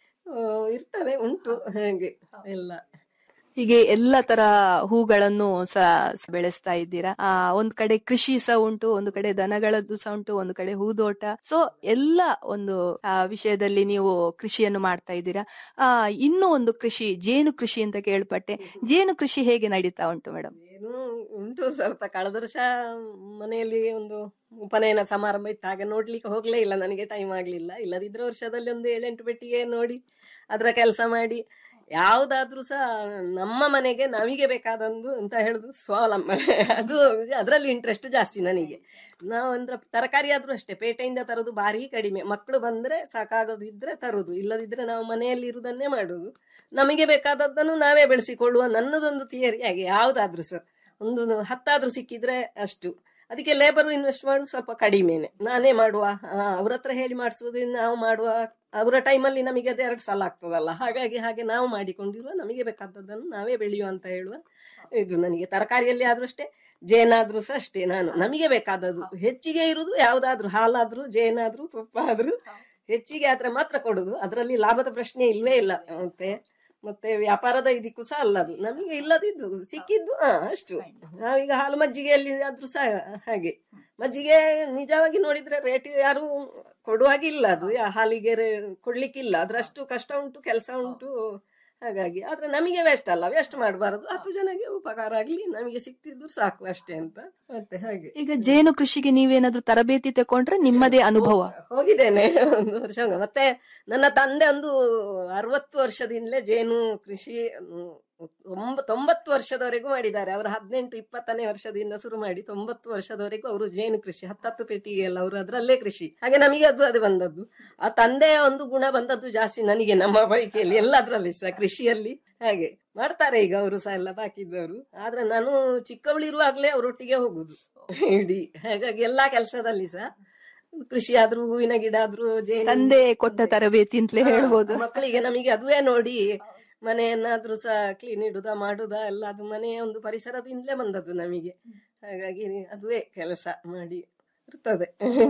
ಇರ್ತದೆ ಉಂಟು ಹಾಗೆ ಎಲ್ಲ ಹೀಗೆ ಎಲ್ಲ ತರ ಹೂಗಳನ್ನು ಸಹ ಬೆಳೆಸ್ತಾ ಇದ್ದೀರಾ ಆ ಒಂದ್ ಕಡೆ ಕೃಷಿ ಸಹ ಉಂಟು ಒಂದು ಕಡೆ ದನಗಳದ್ದು ಸಹ ಉಂಟು ಒಂದು ಕಡೆ ಹೂದೋಟ ಸೊ ಎಲ್ಲ ಒಂದು ಆ, ವಿಷಯದಲ್ಲಿ ನೀವು ಕೃಷಿಯನ್ನು ಮಾಡ್ತಾ ಇದ್ದೀರಾ ಆ ಇನ್ನೂ ಒಂದು ಕೃಷಿ ಜೇನು ಕೃಷಿ ಅಂತ ಕೇಳ್ಪಟ್ಟೆ ಜೇನು ಕೃಷಿ ಹೇಗೆ ನಡೀತಾ ಉಂಟು ಮೇಡಮ್ ಏನು ಉಂಟು ಸ್ವಲ್ಪ ಕಳೆದ ವರ್ಷ ಮನೆಯಲ್ಲಿ ಒಂದು ಉಪನಯನ ಸಮಾರಂಭ ಇತ್ತು ಹಾಗೆ ನೋಡ್ಲಿಕ್ಕೆ ಹೋಗ್ಲೇ ಇಲ್ಲ ನನಗೆ ಟೈಮ್ ಆಗ್ಲಿಲ್ಲ ಇಲ್ಲದಿದ್ರೆ ವರ್ಷದಲ್ಲಿ ಒಂದು ಏಳೆಂಟು ಪೆಟ್ಟಿಗೆ ನೋಡಿ ಅದರ ಕೆಲಸ ಮಾಡಿ ಯಾವ್ದಾದ್ರೂ ಸಹ ನಮ್ಮ ಮನೆಗೆ ನಮಗೆ ಬೇಕಾದೊಂದು ಅಂತ ಹೇಳುದು ಸ್ವಾವಲಂಬನೆ ಅದು ಅದರಲ್ಲಿ ಇಂಟ್ರೆಸ್ಟ್ ಜಾಸ್ತಿ ನನಗೆ ನಾವು ಅಂದ್ರೆ ತರಕಾರಿ ಆದ್ರೂ ಅಷ್ಟೇ ಪೇಟೆಯಿಂದ ತರೋದು ಭಾರಿ ಕಡಿಮೆ ಮಕ್ಕಳು ಬಂದ್ರೆ ಸಾಕಾಗೋದಿದ್ರೆ ತರುದು ಇಲ್ಲದಿದ್ರೆ ನಾವು ಮನೆಯಲ್ಲಿ ಇರುವುದನ್ನೇ ಮಾಡುದು ನಮಗೆ ಬೇಕಾದದ್ದನ್ನು ನಾವೇ ಬೆಳೆಸಿಕೊಳ್ಳುವ ನನ್ನದೊಂದು ಥಿಯರಿ ಹಾಗೆ ಯಾವ್ದಾದ್ರೂ ಸಹ ಒಂದು ಹತ್ತಾದ್ರೂ ಸಿಕ್ಕಿದ್ರೆ ಅಷ್ಟು ಅದಕ್ಕೆ ಲೇಬರ್ ಇನ್ವೆಸ್ಟ್ ಮಾಡೋದು ಸ್ವಲ್ಪ ಕಡಿಮೆನೆ ನಾನೇ ಮಾಡುವ ಅವ್ರ ಹತ್ರ ಹೇಳಿ ಮಾಡಿಸುವುದರಿಂದ ನಾವು ಮಾಡುವ ಅವರ ಟೈಮಲ್ಲಿ ನಮಗೆ ಅದು ಎರಡು ಸಲ ಆಗ್ತದಲ್ಲ ಹಾಗಾಗಿ ಹಾಗೆ ನಾವು ಮಾಡಿಕೊಂಡಿರುವ ನಮಗೆ ಬೇಕಾದದ್ದನ್ನು ನಾವೇ ಬೆಳೆಯುವ ಅಂತ ಹೇಳುವ ಇದು ನನಗೆ ತರಕಾರಿಯಲ್ಲಿ ಆದ್ರೂ ಅಷ್ಟೇ ಜೇನಾದ್ರೂ ಸಹ ಅಷ್ಟೇ ನಾನು ನಮಗೆ ಬೇಕಾದದ್ದು ಹೆಚ್ಚಿಗೆ ಇರುವುದು ಯಾವ್ದಾದ್ರು ಹಾಲಾದ್ರೂ ಜೇನಾದ್ರೂ ತುಪ್ಪ ಆದ್ರೂ ಹೆಚ್ಚಿಗೆ ಆದ್ರೆ ಮಾತ್ರ ಕೊಡುದು ಅದರಲ್ಲಿ ಲಾಭದ ಪ್ರಶ್ನೆ ಇಲ್ವೇ ಇಲ್ಲ ಮತ್ತೆ ಮತ್ತೆ ವ್ಯಾಪಾರದ ಇದಕ್ಕೂ ಸಹ ಅಲ್ಲದು ನಮಗೆ ಇಲ್ಲದಿದ್ದು ಸಿಕ್ಕಿದ್ದು ಹಾ ಅಷ್ಟು ನಾವೀಗ ಹಾಲು ಮಜ್ಜಿಗೆಯಲ್ಲಿ ಆದ್ರೂ ಸಹ ಹಾಗೆ ಮಜ್ಜಿಗೆ ನಿಜವಾಗಿ ನೋಡಿದ್ರೆ ರೇಟ್ ಯಾರು ಕೊಡುವಾಗಿಲ್ಲ ಅದು ಯಾ- ಹಾಲಿಗೆ ರೇ- ಕೊಡ್ಲಿಕ್ಕಿಲ್ಲ ಅದ್ರಷ್ಟು ಕಷ್ಟ ಉಂಟು ಕೆಲಸ ಉಂಟು ಹಾಗಾಗಿ ಆದ್ರೆ ನಮಗೆ ವೇಸ್ಟ್ ಅಲ್ಲ ವೇಸ್ಟ್ ಮಾಡಬಾರದು ಹತ್ತು ಜನಗೆ ಉಪಕಾರ ಆಗ್ಲಿ ನಮಗೆ ಸಿಕ್ತಿದ್ರು ಸಾಕು ಅಷ್ಟೇ ಅಂತ ಮತ್ತೆ ಹಾಗೆ ಈಗ ಜೇನು ಕೃಷಿಗೆ ನೀವೇನಾದ್ರೂ ತರಬೇತಿ ತಕೊಂಡ್ರೆ ನಿಮ್ಮದೇ ಅನುಭವ ಹೋಗಿದ್ದೇನೆ ಒಂದು ವರ್ಷ ಹೋಗಿ- ಮತ್ತೆ ನನ್ನ ತಂದೆ ಒಂದು ಅರವತ್ತು ವರ್ಷದಿಂದಲೇ ಜೇನು ಕೃಷಿ ಮ್, ತೊಂಬ ತೊಂಬತ್ತು ವರ್ಷದವರೆಗೂ ಮಾಡಿದ್ದಾರೆ ಅವರು ಹದಿನೆಂಟು ಇಪ್ಪತ್ತನೇ ವರ್ಷದಿಂದ ಶುರು ಮಾಡಿ ತೊಂಬತ್ತು ವರ್ಷದವರೆಗೂ ಅವರು ಜೇನು ಕೃಷಿ ಹತ್ತತ್ತು ಪೆಟ್ಟಿಗೆ ಎಲ್ಲ ಅವರು ಅದರಲ್ಲೇ ಕೃಷಿ ಹಾಗೆ ನಮಗೆ ಅದು ಅದು ಬಂದದ್ದು ಆ ತಂದೆಯ ಒಂದು ಗುಣ ಬಂದದ್ದು ಜಾಸ್ತಿ ನನಗೆ ನಮ್ಮ ಬೈಕಿಯಲ್ಲಿ ಎಲ್ಲದರಲ್ಲಿ ಸಹ ಕೃಷಿಯಲ್ಲಿ ಹಾಗೆ ಮಾಡ್ತಾರೆ ಈಗ ಅವರು ಸಹ ಎಲ್ಲ ಬಾಕಿದ್ದವರು ಆದ್ರೆ ನಾನು ಚಿಕ್ಕವಳಿರುವಾಗ್ಲೇ ಅವರೊಟ್ಟಿಗೆ ಹೋಗುದು ಇಡೀ ಹಾಗಾಗಿ ಎಲ್ಲಾ ಕೆಲಸದಲ್ಲಿ ಸಹ ಕೃಷಿ ಆದ್ರೂ ಹೂವಿನ ಗಿಡ ಆದ್ರೂ ಜೇನು ತಂದೆ ಕೊಟ್ಟ ತರಬೇತಿ ಅಂತಲೇ ಹೇಳ್ಬೋದು ಮಕ್ಕಳಿಗೆ ನಮಗೆ ಅದುವೇ ನೋಡಿ ಮನೆಯನ್ನಾದ್ರೂ ಸಹ ಕ್ಲೀನ್ ಇಡುದ ಮಾಡುದ ಎಲ್ಲ ಅದು ಮನೆಯ ಒಂದು ಪರಿಸರದಿಂದಲೇ ಬಂದದ್ದು ನಮಗೆ ಹಾಗಾಗಿ ಅದುವೇ ಕೆಲಸ ಮಾಡಿ ಇರ್ತದೆ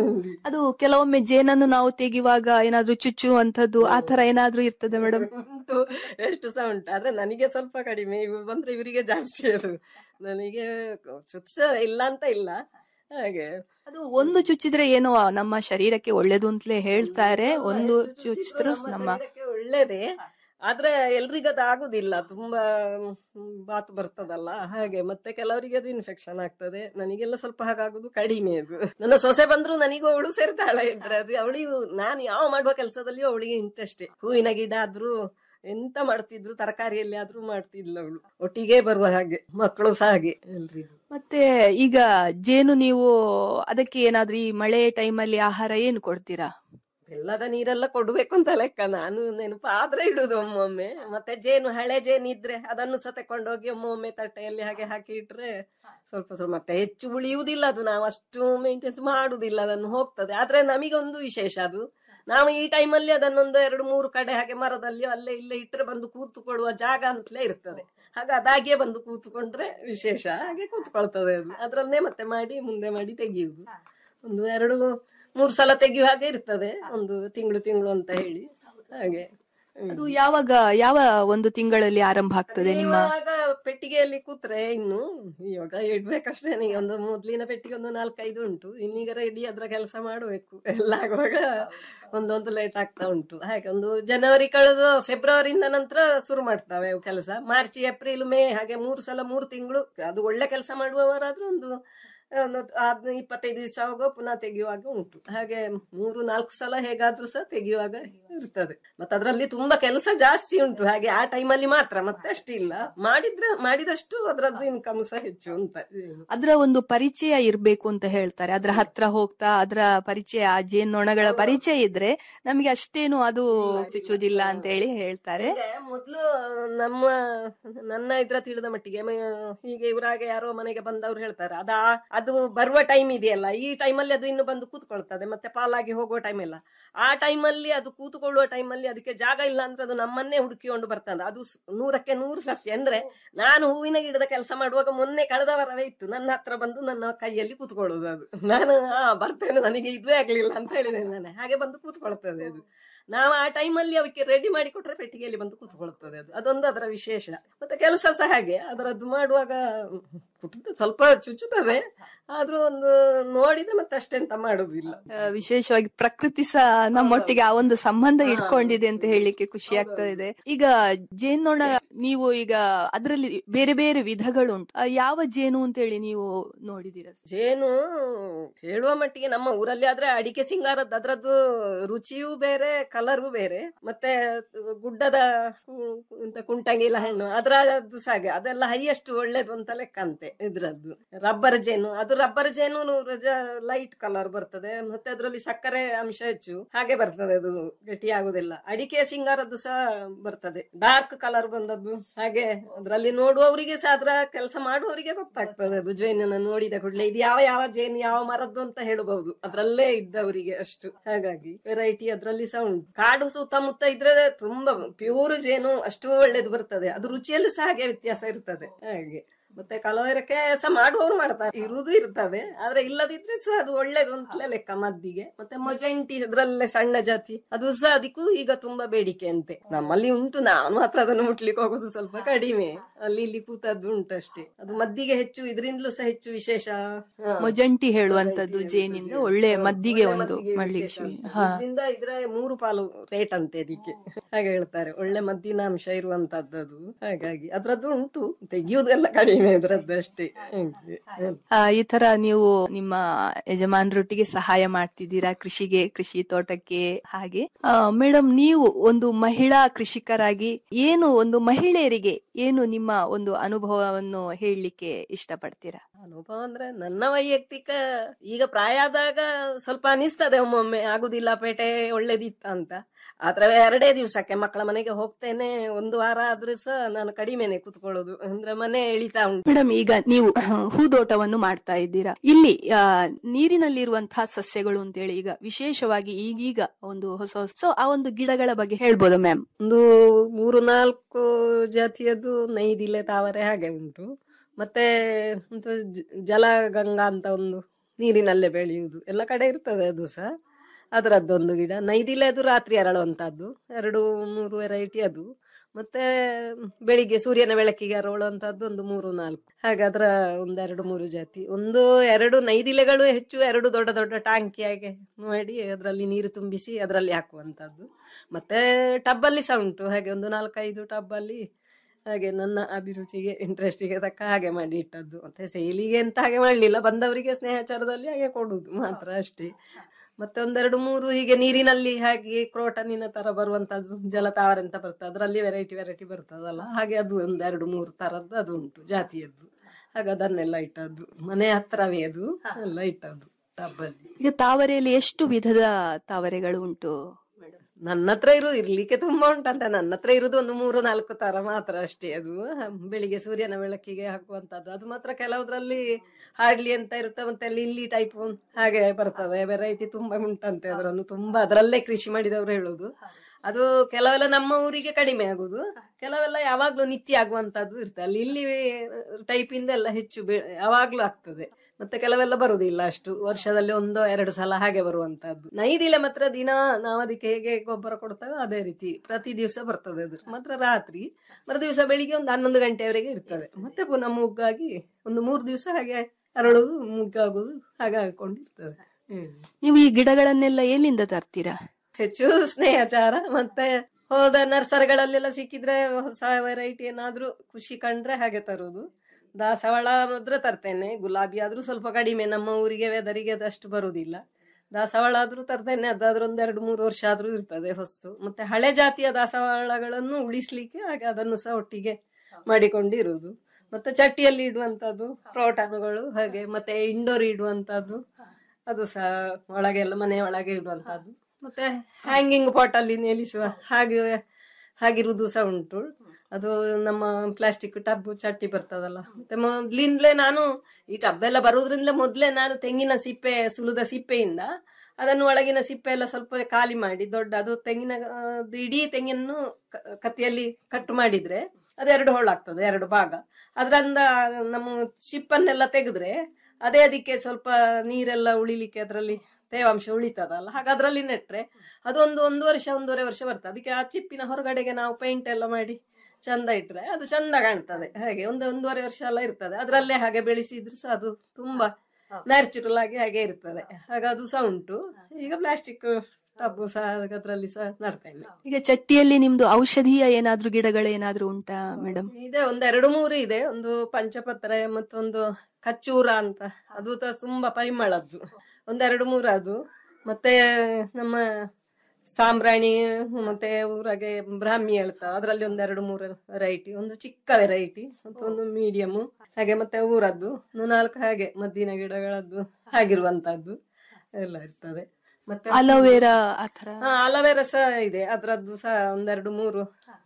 ಅದು ಕೆಲವೊಮ್ಮೆ ಜೇನನ್ನು ನಾವು ತೆಗೆಯುವಾಗ ಏನಾದ್ರೂ ಚುಚ್ಚುವಂತದ್ದು ಆ ತರ ಏನಾದ್ರೂ ಇರ್ತದೆ ಮೇಡಮ್ ಉಂಟು ಎಷ್ಟು ಸಹ ಉಂಟು ಆದ್ರೆ ನನಗೆ ಸ್ವಲ್ಪ ಕಡಿಮೆ ಇವ್ ಬಂದ್ರೆ ಇವರಿಗೆ ಜಾಸ್ತಿ ಅದು ನನಗೆ ಚುಚ್ಚ ಇಲ್ಲ ಅಂತ ಇಲ್ಲ ಹಾಗೆ ಅದು ಒಂದು ಚುಚ್ಚಿದ್ರೆ ಏನೋ ನಮ್ಮ ಶರೀರಕ್ಕೆ ಒಳ್ಳೇದು ಅಂತಲೇ ಹೇಳ್ತಾರೆ ಒಂದು ಚುಚ್ಚಿದ್ರು ನಮ್ಮ ಶರೀರಕ್ಕೆ ಒಳ್ಳೇದೇ ಆದ್ರೆ ಎಲ್ರಿಗೂ ಅದು ಆಗುದಿಲ್ಲ ತುಂಬಾ ಹ್ಮ್, ಬಾತು ಬರ್ತದಲ್ಲ ಹಾಗೆ ಮತ್ತೆ ಕೆಲವರಿಗೆ ಅದು ಇನ್ಫೆಕ್ಷನ್ ಆಗ್ತದೆ ನನಗೆಲ್ಲ ಸ್ವಲ್ಪ ಹಾಗಾಗುದು ಕಡಿಮೆ ಅದು ನನ್ನ ಸೊಸೆ ಬಂದ್ರು ನನಗೂ ಅವಳು ಸೇರ್ತಾಳೆ ಇದ್ರೆ ಅದು ಅವಳಿಗೂ ನಾನು ಯಾವ ಮಾಡುವ ಕೆಲಸದಲ್ಲಿಯೂ ಅವಳಿಗೆ ಇಂಟ್ರೆಸ್ಟ್ ಹೂವಿನ ಗಿಡ ಆದ್ರೂ ಎಂತ ಮಾಡ್ತಿದ್ರು ತರಕಾರಿಯಲ್ಲಿ ಆದ್ರೂ ಮಾಡ್ತಿದ್ಲು ಅವಳು ಒಟ್ಟಿಗೆ ಬರುವ ಹಾಗೆ ಮಕ್ಕಳು ಸಹ ಹಾಗೆ ಎಲ್ರಿಗೂ ಮತ್ತೆ ಈಗ ಜೇನು ನೀವು ಅದಕ್ಕೆ ಏನಾದ್ರೂ ಈ ಮಳೆ ಟೈಮಲ್ಲಿ ಆಹಾರ ಏನು ಕೊಡ್ತೀರಾ ಬೆಲ್ಲದ ನೀರೆಲ್ಲ ಕೊಡ್ಬೇಕು ಅಂತ ಲೆಕ್ಕ ನಾನು ನೆನಪು ಆದ್ರೆ ಇಡುದು ಒಮ್ಮೊಮ್ಮೆ ಮತ್ತೆ ಜೇನು ಹಳೆ ಜೇನು ಇದ್ರೆ ಅದನ್ನು ಸಹ ತಕೊಂಡೋಗಿ ಒಮ್ಮೊಮ್ಮೆ ತಟ್ಟೆಯಲ್ಲಿ ಹಾಗೆ ಹಾಕಿ ಇಟ್ರೆ ಸ್ವಲ್ಪ ಸ್ವಲ್ಪ ಮತ್ತೆ ಹೆಚ್ಚು ಉಳಿಯುವುದಿಲ್ಲ ಅದು ನಾವು ಅಷ್ಟು ಮೇಂಟೆನ್ಸ್ ಮಾಡುದಿಲ್ಲ ಅದನ್ನು ಹೋಗ್ತದೆ ಆದ್ರೆ ನಮಿಗೊಂದು ವಿಶೇಷ ಅದು ನಾವು ಈ ಟೈಮಲ್ಲಿ ಅದನ್ನೊಂದು ಎರಡು ಮೂರು ಕಡೆ ಹಾಗೆ ಮರದಲ್ಲಿ ಅಲ್ಲೇ ಇಲ್ಲೇ ಇಟ್ಟರೆ ಬಂದು ಕೂತುಕೊಳ್ಳುವ ಜಾಗ ಅಂತಲೇ ಇರ್ತದೆ ಹಾಗೆ ಅದಾಗಿಯೇ ಬಂದು ಕೂತ್ಕೊಂಡ್ರೆ ವಿಶೇಷ ಹಾಗೆ ಕೂತ್ಕೊಳ್ತದೆ ಅದು ಅದ್ರನ್ನೇ ಮತ್ತೆ ಮಾಡಿ ಮುಂದೆ ಮಾಡಿ ತೆಗೆಯುವುದು ಒಂದು ಎರಡು ಮೂರು ಸಲ ತೆಗೆಯುವ ಹಾಗೆ ಇರ್ತದೆ ಒಂದು ತಿಂಗಳು ತಿಂಗಳು ಅಂತ ಹೇಳಿ ಹಾಗೆ ಅದು ಯಾವಾಗ ಯಾವ ಒಂದು ತಿಂಗಳಲ್ಲಿ ಆರಂಭ ಆಗ್ತದೆ ನಿಮ್ಮ ಇವಾಗ ಪೆಟ್ಟಿಗೆಯಲ್ಲಿ ಕೂತ್ರೆ ಇನ್ನು ಇವಾಗ ಇಡ್ಬೇಕಷ್ಟೇ ನನಗೆ ಒಂದು ಮೊದ್ಲಿನ ಪೆಟ್ಟಿಗೆ ಒಂದು ನಾಲ್ಕೈದು ಉಂಟು ಇನ್ನೀಗ ರೆಡಿ ಅದ್ರ ಕೆಲಸ ಮಾಡಬೇಕು ಎಲ್ಲ ಆಗುವಾಗ ಒಂದೊಂದು ಲೇಟ್ ಆಗ್ತಾ ಉಂಟು ಹಾಗೆ ಒಂದು ಜನವರಿ ಕಳೆದು ಫೆಬ್ರವರಿಯಿಂದ ನಂತರ ಶುರು ಮಾಡ್ತವೆ ಅವು ಕೆಲಸ ಮಾರ್ಚ್ ಏಪ್ರಿಲ್ ಮೇ ಹಾಗೆ ಮೂರು ಸಲ ಮೂರು ತಿಂಗಳು ಅದು ಒಳ್ಳೆ ಕೆಲಸ ಮಾಡುವವರಾದ್ರೂ ಒಂದು ಒಂದು ಹದ್ ಇಪ್ಪತ್ತೈದು ದಿವಸ ಹೋಗೋ ಪುನಃ ತೆಗೆಯುವಾಗ ಉಂಟು ಹಾಗೆ ಮೂರು ನಾಲ್ಕು ಸಲ ಹೇಗಾದ್ರೂ ಸಹ ತೆಗೆಯುವಾಗ ಇರ್ತದೆ ಮತ್ತೆ ಅದರಲ್ಲಿ ತುಂಬಾ ಕೆಲಸ ಜಾಸ್ತಿ ಉಂಟು ಹಾಗೆ ಆ ಟೈಮಲ್ಲಿ ಮಾತ್ರ ಮತ್ತೆ ಅಷ್ಟಿಲ್ಲ ಮಾಡಿದ್ರೆ ಮಾಡಿದಷ್ಟು ಅದರದ್ದು ಇನ್ಕಮ್ ಸಹ ಹೆಚ್ಚು ಅಂತ ಅದ್ರ ಒಂದು ಪರಿಚಯ ಇರ್ಬೇಕು ಅಂತ ಹೇಳ್ತಾರೆ ಅದ್ರ ಹತ್ರ ಹೋಗ್ತಾ ಅದ್ರ ಪರಿಚಯ ಆ ಜೇನ್ನೊಣಗಳ ಪರಿಚಯ ಇದ್ರೆ ನಮಗೆ ಅಷ್ಟೇನು ಅದು ಚುಚ್ಚುವುದಿಲ್ಲ ಅಂತ ಹೇಳಿ ಹೇಳ್ತಾರೆ ಮೊದ್ಲು ನಮ್ಮ ನನ್ನ ಇದ್ರ ತಿಳಿದ ಮಟ್ಟಿಗೆ ಮ- ಹೀಗೆ ಇವರಾಗೆ ಯಾರೋ ಮನೆಗೆ ಬಂದವ್ರು ಹೇಳ್ತಾರೆ ಅದಾ ಅದು ಬರುವ ಟೈಮ್ ಇದೆಯಲ್ಲ ಈ ಟೈಮಲ್ಲಿ ಅದು ಇನ್ನು ಬಂದು ಕೂತ್ಕೊಳ್ತದೆ ಮತ್ತೆ ಪಾಲಾಗಿ ಹೋಗುವ ಟೈಮ್ ಎಲ್ಲ ಆ ಟೈಮಲ್ಲಿ ಅದು ಕೂತ್ಕೊಳ್ಳುವ ಟೈಮಲ್ಲಿ ಅದಕ್ಕೆ ಜಾಗ ಇಲ್ಲ ಅಂದ್ರೆ ಅದು ನಮ್ಮನ್ನೇ ಹುಡುಕಿಕೊಂಡು ಬರ್ತದೆ ಅದು ಸ್- ನೂರಕ್ಕೆ ನೂರು ಸತ್ಯ ಅಂದ್ರೆ ನಾನು ಹೂವಿನ ಗಿಡದ ಕೆಲಸ ಮಾಡುವಾಗ ಮೊನ್ನೆ ಕಳೆದ ವಾರವೇ ಇತ್ತು ನನ್ನ ಹತ್ರ ಬಂದು ನನ್ನ ಕೈಯಲ್ಲಿ ಕೂತ್ಕೊಳ್ಳೋದು ಅದು ನಾನು ಹಾ ಬರ್ತೇನೆ ನನಗೆ ಇದುವೇ ಆಗ್ಲಿಲ್ಲ ಅಂತ ಹೇಳಿದೆ ನಾನು ಹಾಗೆ ಬಂದು ಕೂತ್ಕೊಳ್ತದೆ ಅದು ನಾವು ಆ ಟೈಮಲ್ಲಿ ಅವಕ್ಕೆ ರೆಡಿ ಮಾಡಿ ಕೊಟ್ರೆ ಪೆಟ್ಟಿಗೆಯಲ್ಲಿ ಬಂದು ಕೂತ್ಕೊಳ್ತದೆ ಅದು ಅದೊಂದು ಅದರ ವಿಶೇಷ ಮತ್ತೆ ಕೆಲಸ ಸಹ ಹಾಗೆ ಅದರದ್ದು ಮಾಡುವಾಗ ಕುಟುಂಬ ಸ್ವಲ್ಪ ಚುಚ್ಚುತ್ತದೆ ಆದ್ರೂ ಒಂದು ನೋಡಿದ್ರೆ ಮತ್ತೆ ಅಷ್ಟೆಂತ ಮಾಡುದಿಲ್ಲ ಆ, ವಿಶೇಷವಾಗಿ ಪ್ರಕೃತಿ ಸಹ ನಮ್ಮೊಟ್ಟಿಗೆ ಆ ಒಂದು ಸಂಬಂಧ ಇಟ್ಕೊಂಡಿದೆ ಅಂತ ಹೇಳಲಿಕ್ಕೆ ಖುಷಿ ಆಗ್ತಾ ಇದೆ ಈಗ ಜೇನ್ನೊಣ ನೀವು ಈಗ ಅದರಲ್ಲಿ ಬೇರೆ ಬೇರೆ ವಿಧಗಳುಂಟು ಆ, ಯಾವ ಜೇನು ಅಂತ ಹೇಳಿ ನೀವು ನೋಡಿದೀರ ಜೇನು ಹೇಳುವ ಮಟ್ಟಿಗೆ ನಮ್ಮ ಊರಲ್ಲಿ ಆದ್ರೆ ಅಡಿಕೆ ಸಿಂಗಾರದ್ದು ಅದ್ರದ್ದು ರುಚಿಯೂ ಬೇರೆ ಕಲರು ಬೇರೆ ಮತ್ತೆ ಗುಡ್ಡದ ಕು- ಎಂತ ಕುಂಟಂಗಿಲ ಹಣ್ಣು ಅದ್ರದ್ದು ಸಾಗೆ ಅದೆಲ್ಲ ಹೈಯೆಸ್ಟ್ ಒಳ್ಳೇದು ಅಂತ ಲೆಕ್ಕ ಅಂತೆ ಇದ್ರದ್ದು ರಬ್ಬರ್ ಜೇನು ಅದು ರಬ್ಬರ್ ಜೇನು ಲೈಟ್ ಕಲರ್ ಬರ್ತದೆ ಮತ್ತೆ ಅದ್ರಲ್ಲಿ ಸಕ್ಕರೆ ಅಂಶ ಹೆಚ್ಚು ಹಾಗೆ ಬರ್ತದೆ ಅದು ಗಟ್ಟಿ ಆಗುದಿಲ್ಲ ಅಡಿಕೆ ಸಿಂಗಾರದ್ದು ಸಹ ಬರ್ತದೆ ಡಾರ್ಕ್ ಕಲರ್ ಬಂದದ್ದು ಹಾಗೆ ಅದ್ರಲ್ಲಿ ನೋಡುವವರಿಗೆ ಸಹ ಅದ್ರ ಕೆಲಸ ಮಾಡುವವರಿಗೆ ಗೊತ್ತಾಗ್ತದೆ ಅದು ಜೇನನ್ನ ನೋಡಿದ ಕೂಡಲೇ ಇದು ಯಾವ ಯಾವ ಜೇನು ಯಾವ ಮರದ್ದು ಅಂತ ಹೇಳಬಹುದು ಅದ್ರಲ್ಲೇ ಇದ್ದವರಿಗೆ ಅಷ್ಟು ಹಾಗಾಗಿ ವೆರೈಟಿ ಅದ್ರಲ್ಲಿ ಸಹ ಉಂಟು ಕಾಡು ಸುತ್ತಮುತ್ತ ಇದ್ರೆ ತುಂಬಾ ಪ್ಯೂರ್ ಜೇನು ಅಷ್ಟು ಒಳ್ಳೇದು ಬರ್ತದೆ ಅದು ರುಚಿಯಲ್ಲೂ ಸಹ ಹಾಗೆ ವ್ಯತ್ಯಾಸ ಇರ್ತದೆ ಹಾಗೆ ಮತ್ತೆ ಕೆಲವರ ಕೆಲಸ ಮಾಡುವವರು ಮಾಡ್ತಾರೆ ಇರುವುದು ಇರ್ತವೆ ಆದ್ರೆ ಇಲ್ಲದಿದ್ರೆ ಸಹ ಅದು ಒಳ್ಳೇದು ಅಂತಲೇ ಲೆಕ್ಕ ಮದ್ದಿಗೆ ಮತ್ತೆ ಮೊಜೆಂಟಿ ಅದ್ರಲ್ಲೇ ಸಣ್ಣ ಜಾತಿ ಅದು ಸಹ ಅದಕ್ಕೂ ಈಗ ತುಂಬಾ ಬೇಡಿಕೆ ಅಂತೆ ನಮ್ಮಲ್ಲಿ ಉಂಟು ನಾನು ಮಾತ್ರ ಅದನ್ನು ಮುಟ್ಲಿಕ್ಕೆ ಹೋಗೋದು ಸ್ವಲ್ಪ ಕಡಿಮೆ ಅಲ್ಲಿ ಇಲ್ಲಿ ಕೂತದ್ದು ಉಂಟು ಅಷ್ಟೇ ಅದು ಮದ್ದಿಗೆ ಹೆಚ್ಚು ಇದರಿಂದಲೂ ಸಹ ಹೆಚ್ಚು ವಿಶೇಷ ಹಾ. ಮೊಜಂಟಿ ಹೇಳುವಂತದ್ದು ಜೇನಿಂದ ಒಳ್ಳೆ ಮದ್ದಿಗೆ ಒಳ್ಳೆ ಒಂದು ಮದ್ದಿಗೆ ಮಳ್ಳಿಗೆ ವಿಶೇಷ ಶ್ರೀ. ಅಂತ. ಹಾ ಇದ್ರಿಂದ ಇದ್ರೆ ಮೂರು ಪಾಲು ರೇಟ್ ಅಂತೆ ಅದಕ್ಕೆ ಹಾಗೆ ಹೇಳ್ತಾರೆ ಒಳ್ಳೆ ಮದ್ದಿನ ಅಂಶ ಇರುವಂತದ್ದು ಅದು ಹಾಗಾಗಿ ಅದ್ರದ್ದು ಉಂಟು ತೆಗಿಯುವುದೆಲ್ಲ ಕಡಿಮೆ ಅದ್ರದ್ದು ಅಷ್ಟೇ ಹಾಗೆ. ಹ್ಮ್. ಆ, ಈ ತರ ನೀವು ನಿಮ್ಮ ಯಜಮಾನರೊಟ್ಟಿಗೆ ಸಹಾಯ ಮಾಡ್ತಿದ್ದೀರಾ ಕೃಷಿಗೆ ಕೃಷಿ ತೋಟಕ್ಕೆ ಹಾಗೆ ಮೇಡಮ್ ನೀವು ಒಂದು ಮಹಿಳಾ ಕೃಷಿಕರಾಗಿ ಏನು ಒಂದು ಮಹಿಳೆಯರಿಗೆ ಏನು ನಿಮ್ಮ ಒಂದು ಅನುಭವವನ್ನು ಹೇಳಲಿಕ್ಕೆ ಇಷ್ಟಪಡ್ತೀರಾ ಅನುಭವ ಅಂದ್ರೆ ನನ್ನ ವೈಯಕ್ತಿಕ ಈಗ ಪ್ರಾಯ ಆದಾಗ ಸ್ವಲ್ಪ ಅನಿಸ್ತದೆ ಒಮ್ಮೊಮ್ಮೆ ಆಗುದಿಲ್ಲ ಪೇಟೆ ಒಳ್ಳೇದಿತ್ತ ಅಂತ ಆದ್ರೆ ಎರಡೇ ದಿವಸಕ್ಕೆ ಮಕ್ಕಳ ಮನೆಗೆ ಹೋಗ್ತೇನೆ ಒಂದು ವಾರ ಆದ್ರೂ ಸಹ ನಾನು ಕಡಿಮೆನೆ ಕುತ್ಕೊಳ್ಳೋದು ಅಂದ್ರೆ ಮನೆ ಎಳಿತಾ ಉಂಟು ಮೇಡಮ್ ಈಗ ನೀವು ಹೂದೋಟವನ್ನು ಮಾಡ್ತಾ ಇದ್ದೀರಾ ಇಲ್ಲಿ ಆ, ನೀರಿನಲ್ಲಿರುವಂತಹ ಸಸ್ಯಗಳು ಅಂತೇಳಿ ಈಗ ವಿಶೇಷವಾಗಿ ಈಗೀಗ ಒಂದು ಹೊಸ ಹೊಸ ಸೊ ಆ ಒಂದು ಗಿಡಗಳ ಬಗ್ಗೆ ಹೇಳ್ಬೋದಾ ಮ್ಯಾಮ್ ಒಂದು ಮೂರು ನಾಲ್ಕು ಜಾತಿಯದ್ದು ನೈದಿಲೆ ತಾವರೆ ಹಾಗೆ ಉಂಟು ಮತ್ತೆ ಒಂದು ಜ- ಜಲಗಂಗಾ ಅಂತ ಒಂದು ನೀರಿನಲ್ಲೇ ಬೆಳೆಯುವುದು ಎಲ್ಲ ಕಡೆ ಇರ್ತದೆ ಅದು ಸಹ ಅದರದ್ದೊಂದು ಗಿಡ ನೈದಿಲೆ ಅದು ರಾತ್ರಿ ಅರಳುವಂತದ್ದು ಎರಡು ಮೂರು ವೆರೈಟಿ ಅದು ಮತ್ತೆ ಬೆಳಿಗ್ಗೆ ಸೂರ್ಯನ ಬೆಳಕಿಗೆ ಅರಳುವಂತದ್ದು ಒಂದು ಮೂರು ನಾಲ್ಕು ಹಾಗೆ ಅದರ ಒಂದೆರಡು ಮೂರು ಜಾತಿ ಒಂದು ಎರಡು ನೈದಿಲೆಗಳು ಹೆಚ್ಚು ಎರಡು ದೊಡ್ಡ ದೊಡ್ಡ ಟಾಂಕಿಯಾಗೆ ಮಾಡಿ ಅದರಲ್ಲಿ ನೀರು ತುಂಬಿಸಿ ಅದರಲ್ಲಿ ಹಾಕುವಂತದ್ದು ಮತ್ತೆ ಟಬ್ಬಲ್ಲಿ ಸಹ ಉಂಟು ಹಾಗೆ ಒಂದು ನಾಲ್ಕೈದು ಟಬ್ಬಲ್ಲಿ ಹಾಗೆ ನನ್ನ ಅಭಿರುಚಿಗೆ ಇಂಟ್ರೆಸ್ಟಿಗೆ ತಕ್ಕ ಹಾಗೆ ಮಾಡಿ ಇಟ್ಟದ್ದು ಮತ್ತೆ ಸೇಲಿಗೆ ಅಂತ ಹಾಗೆ ಮಾಡಲಿಲ್ಲ ಬಂದವರಿಗೆ ಸ್ನೇಹಚಾರದಲ್ಲಿ ಹಾಗೆ ಕೊಡುದು ಮಾತ್ರ ಅಷ್ಟೇ ಮತ್ತೆ ಒಂದೆರಡು ಮೂರು ಹೀಗೆ ನೀರಿನಲ್ಲಿ ಹಾಗೆ ಕ್ರೋಟನಿನ ತರ ಬರುವಂತದ್ದು ಜಲತಾವರ ಅಂತ ಬರ್ತದೆ ಅದರಲ್ಲಿ ವೆರೈಟಿ ವೆರೈಟಿ ಬರ್ತದಲ್ಲ ಹಾಗೆ ಅದು ಒಂದೆರಡು ಮೂರು ತರದ್ದು ಅದು ಉಂಟು ಜಾತಿಯದ್ದು ಹಾಗೆ ಅದನ್ನೆಲ್ಲ ಇಟ್ಟದ್ದು ಮನೆ ಹತ್ರವೇ ಅದು ಎಲ್ಲ ಇಟ್ಟದ್ದು ಟಬ್ಬಲ್ಲಿ ಈಗ ತಾವರೆಯಲ್ಲಿ ಎಷ್ಟು ವಿಧದ ತಾವರೆಗಳು ಉಂಟು ನನ್ನ ಹತ್ರ ಇರು ಇರ್ಲಿಕ್ಕೆ ತುಂಬಾ ಉಂಟಂತ ನನ್ನ ಹತ್ರ ಇರುದು ಒಂದು ಮೂರು ನಾಲ್ಕು ತರ ಮಾತ್ರ ಅಷ್ಟೇ ಅದು ಹ, ಬೆಳಿಗ್ಗೆ ಸೂರ್ಯನ ಬೆಳಕಿಗೆ ಹಾಕುವಂತದ್ದು ಅದು ಮಾತ್ರ ಕೆಲವುದ್ರಲ್ಲಿ ಹಾಡ್ಲಿ ಅಂತ ಇರುತ್ತೆ ಮತ್ತೆ ಲಿಲ್ಲಿ ಟೈಪ್ ಹಾಗೆ ಬರ್ತದೆ ವೆರೈಟಿ ತುಂಬಾ ಉಂಟಂತೆ ಅದರನ್ನು ತುಂಬಾ ಅದರಲ್ಲೇ ಕೃಷಿ ಮಾಡಿದವರು ಹೇಳುದು ಅದು ಕೆಲವೆಲ್ಲ ನಮ್ಮ ಊರಿಗೆ ಕಡಿಮೆ ಆಗುದು ಕೆಲವೆಲ್ಲ ಯಾವಾಗ್ಲೂ ನಿತ್ಯ ಆಗುವಂತದ್ದು ಇರ್ತದೆ ಅಲ್ಲಿ ಇಲ್ಲಿ ಟೈಪ್ ಇಂದ ಎಲ್ಲ ಹೆಚ್ಚು ಬೆ- ಯಾವಾಗ್ಲೂ ಆಗ್ತದೆ ಮತ್ತೆ ಕೆಲವೆಲ್ಲ ಬರುದಿಲ್ಲ ಅಷ್ಟು ವರ್ಷದಲ್ಲಿ ಒಂದು ಎರಡು ಸಲ ಹಾಗೆ ಬರುವಂತದ್ದು ನೈದಿಲೆ ಮಾತ್ರ ದಿನ ನಾವು ಅದಕ್ಕೆ ಹೇಗೆ ಗೊಬ್ಬರ ಕೊಡ್ತೇವೆ ಅದೇ ರೀತಿ ಪ್ರತಿ ದಿವಸ ಬರ್ತದೆ ಅದು ಮಾತ್ರ ರಾತ್ರಿ ಮರು ದಿವಸ ಬೆಳಿಗ್ಗೆ ಒಂದು ಹನ್ನೊಂದು ಗಂಟೆವರೆಗೆ ಇರ್ತದೆ ಮತ್ತೆ ಪುನಃ ಮುಗ್ಗಾಗಿ ಒಂದು ಮೂರು ದಿವಸ ಹಾಗೆ ಅರಳುದು ಮುಗ್ಗಾಗುದು ಹಾಗೆ ಹಾಕೊಂಡಿರ್ತದೆ ಹ್ಮ್ ನೀವು ಈ ಗಿಡಗಳನ್ನೆಲ್ಲ ಎಲ್ಲಿಂದ ತರ್ತೀರಾ ಹೆಚ್ಚು ಸ್ನೇಹಚಾರ ಮತ್ತೆ ಹೋದ ನರ್ಸರಿಗಳಲ್ಲೆಲ್ಲ ಸಿಕ್ಕಿದ್ರೆ ಹೊಸ ವೆರೈಟಿ ಏನಾದ್ರೂ ಖುಷಿ ಕಂಡ್ರೆ ಹಾಗೆ ತರುದು ದಾಸವಾಳ ಮಾತ್ರ ತರ್ತೇನೆ ಗುಲಾಬಿ ಆದ್ರೂ ಸ್ವಲ್ಪ ಕಡಿಮೆ ನಮ್ಮ ಊರಿಗೆ ವೆದರಿಗೆ ಅದಷ್ಟು ಬರುದಿಲ್ಲ ದಾಸವಾಳ ಆದ್ರೂ ತರ್ತೇನೆ ಅದಾದ್ರೂ ಒಂದೆರಡು ಮೂರು ವರ್ಷ ಆದ್ರೂ ಇರ್ತದೆ ಹೊಸ್ತು ಮತ್ತೆ ಹಳೆ ಜಾತಿಯ ದಾಸವಾಳಗಳನ್ನು ಉಳಿಸ್ಲಿಕ್ಕೆ ಹಾಗೆ ಅದನ್ನು ಸಹ ಒಟ್ಟಿಗೆ ಮಾಡಿಕೊಂಡಿರುವುದು ಮತ್ತೆ ಚಟ್ಟಿಯಲ್ಲಿ ಇಡುವಂತದ್ದು ಕ್ರೋಟಾನುಗಳು ಹಾಗೆ ಮತ್ತೆ ಇಂಡೋರ್ ಇಡುವಂತದ್ದು ಅದು ಸಹ ಒಳಗೆಲ್ಲ ಮನೆ ಒಳಗೆ ಇಡುವಂತದ್ದು ಮತ್ತೆ ಹ್ಯಾಂಗಿಂಗ್ ಪಾಟ್ ಅಲ್ಲಿ ನಿಲ್ಲಿಸುವ ಹಾಗೆ ಹಾಗಿರುವುದು ಸಹ ಉಂಟು ಅದು ನಮ್ಮ ಪ್ಲಾಸ್ಟಿಕ್ ಟಬ್ ಚಟ್ಟಿ ಬರ್ತದಲ್ಲ ಮತ್ತೆ ಮೊದ್ಲಿಂದಲೇ ನಾನು ಈ ಟಬ್ ಎಲ್ಲ ಬರುವುದ್ರಿಂದಲೇ ಮೊದ್ಲೇ ನಾನು ತೆಂಗಿನ ಸಿಪ್ಪೆ ಸುಲಿದ ಸಿಪ್ಪೆಯಿಂದ ಅದನ್ನು ಒಳಗಿನ ಸಿಪ್ಪೆ ಎಲ್ಲ ಸ್ವಲ್ಪ ಖಾಲಿ ಮಾಡಿ ದೊಡ್ಡ ಅದು ತೆಂಗಿನ ಆ, ಅದು ಇಡೀ ತೆಂಗಿನನ್ನು ಕ- ಕತ್ತಿಯಲ್ಲಿ ಕಟ್ ಮಾಡಿದ್ರೆ ಅದು ಎರಡು ಹೋಳಾಗ್ತದೆ ಎರಡು ಭಾಗ ಅದರಿಂದ ನಮ್ಮ ಚಿಪ್ಪನ್ನೆಲ್ಲ ತೆಗೆದ್ರೆ ಅದೇ ಅದಕ್ಕೆ ಸ್ವಲ್ಪ ನೀರೆಲ್ಲ ಉಳಿಲಿಕ್ಕೆ ಅದರಲ್ಲಿ ತೇವಾಂಶ ಉಳಿತದಲ್ಲ ಹಾಗೆ ಅದರಲ್ಲಿ ನೆಟ್ರೆ ಅದೊಂದು ಒಂದು ವರ್ಷ ಒಂದೂವರೆ ವರ್ಷ ಬರ್ತದೆ ಅದಕ್ಕೆ ಆ ಚಿಪ್ಪಿನ ಹೊರಗಡೆಗೆ ನಾವು ಪೇಂಟ್ ಎಲ್ಲ ಮಾಡಿ ಚಂದ ಇಟ್ರೆ ಅದು ಚಂದ ಕಾಣ್ತದೆ ಹಾಗೆ ಒಂದು ಒಂದೂವರೆ ವರ್ಷ ಎಲ್ಲ ಇರ್ತದೆ ಅದರಲ್ಲೇ ಹಾಗೆ ಬೆಳೆಸಿದ್ರು ಸಹ ಅದು ತುಂಬಾ ನ್ಯಾಚುರಲ್ ಆಗಿ ಹಾಗೆ ಇರ್ತದೆ ಹಾಗೆ ಅದು ಸಹ ಉಂಟು ಈಗ ಪ್ಲಾಸ್ಟಿಕ್ ಟಬ್ಬು ಸಹ ಅದರಲ್ಲಿ ಸಹ ನಡ್ತೇನೆ ಈಗ ಚಟ್ಟಿಯಲ್ಲಿ ನಿಮ್ದು ಔಷಧೀಯ ಏನಾದ್ರೂ ಗಿಡಗಳೇನಾದ್ರೂ ಉಂಟಾ ಮೇಡಮ್ ಇದೆ ಒಂದ್ ಎರಡು ಮೂರು ಇದೆ ಒಂದು ಪಂಚಪತ್ರ ಮತ್ತೊಂದು ಕಚ್ಚೂರ ಅಂತ ಅದು ತ ತುಂಬಾ ಪರಿಮಳದ್ದು ಒಂದೆರಡು ಮೂರು ಅದು ಮತ್ತೆ ನಮ್ಮ ಸಾಂಬ್ರಾಣಿ ಮತ್ತೆ ಊರಾಗೆ ಬ್ರಾಹ್ಮಿ ಹೇಳ್ತಾವ ಅದರಲ್ಲಿ ಒಂದೆರಡು ಮೂರು ವೆರೈಟಿ ಒಂದು ಚಿಕ್ಕ ವೆರೈಟಿ ಮತ್ತೊಂದು ಮೀಡಿಯಮ್ ಹಾಗೆ ಮತ್ತೆ ಊರದ್ದು ಒಂದು ನಾಲ್ಕು ಹಾಗೆ ಮದ್ದಿನ ಗಿಡಗಳದ್ದು ಹಾಗಿರುವಂತದ್ದು ಎಲ್ಲ ಇರ್ತದೆ ಮತ್ತೆ ಅಲೋವೆರಾ ಆತರ ಹಾ ಅಲವೇರ ಸಹ ಇದೆ ಅದ್ರದ್ದು ಸಹ ಒಂದೆರಡು ಮೂರು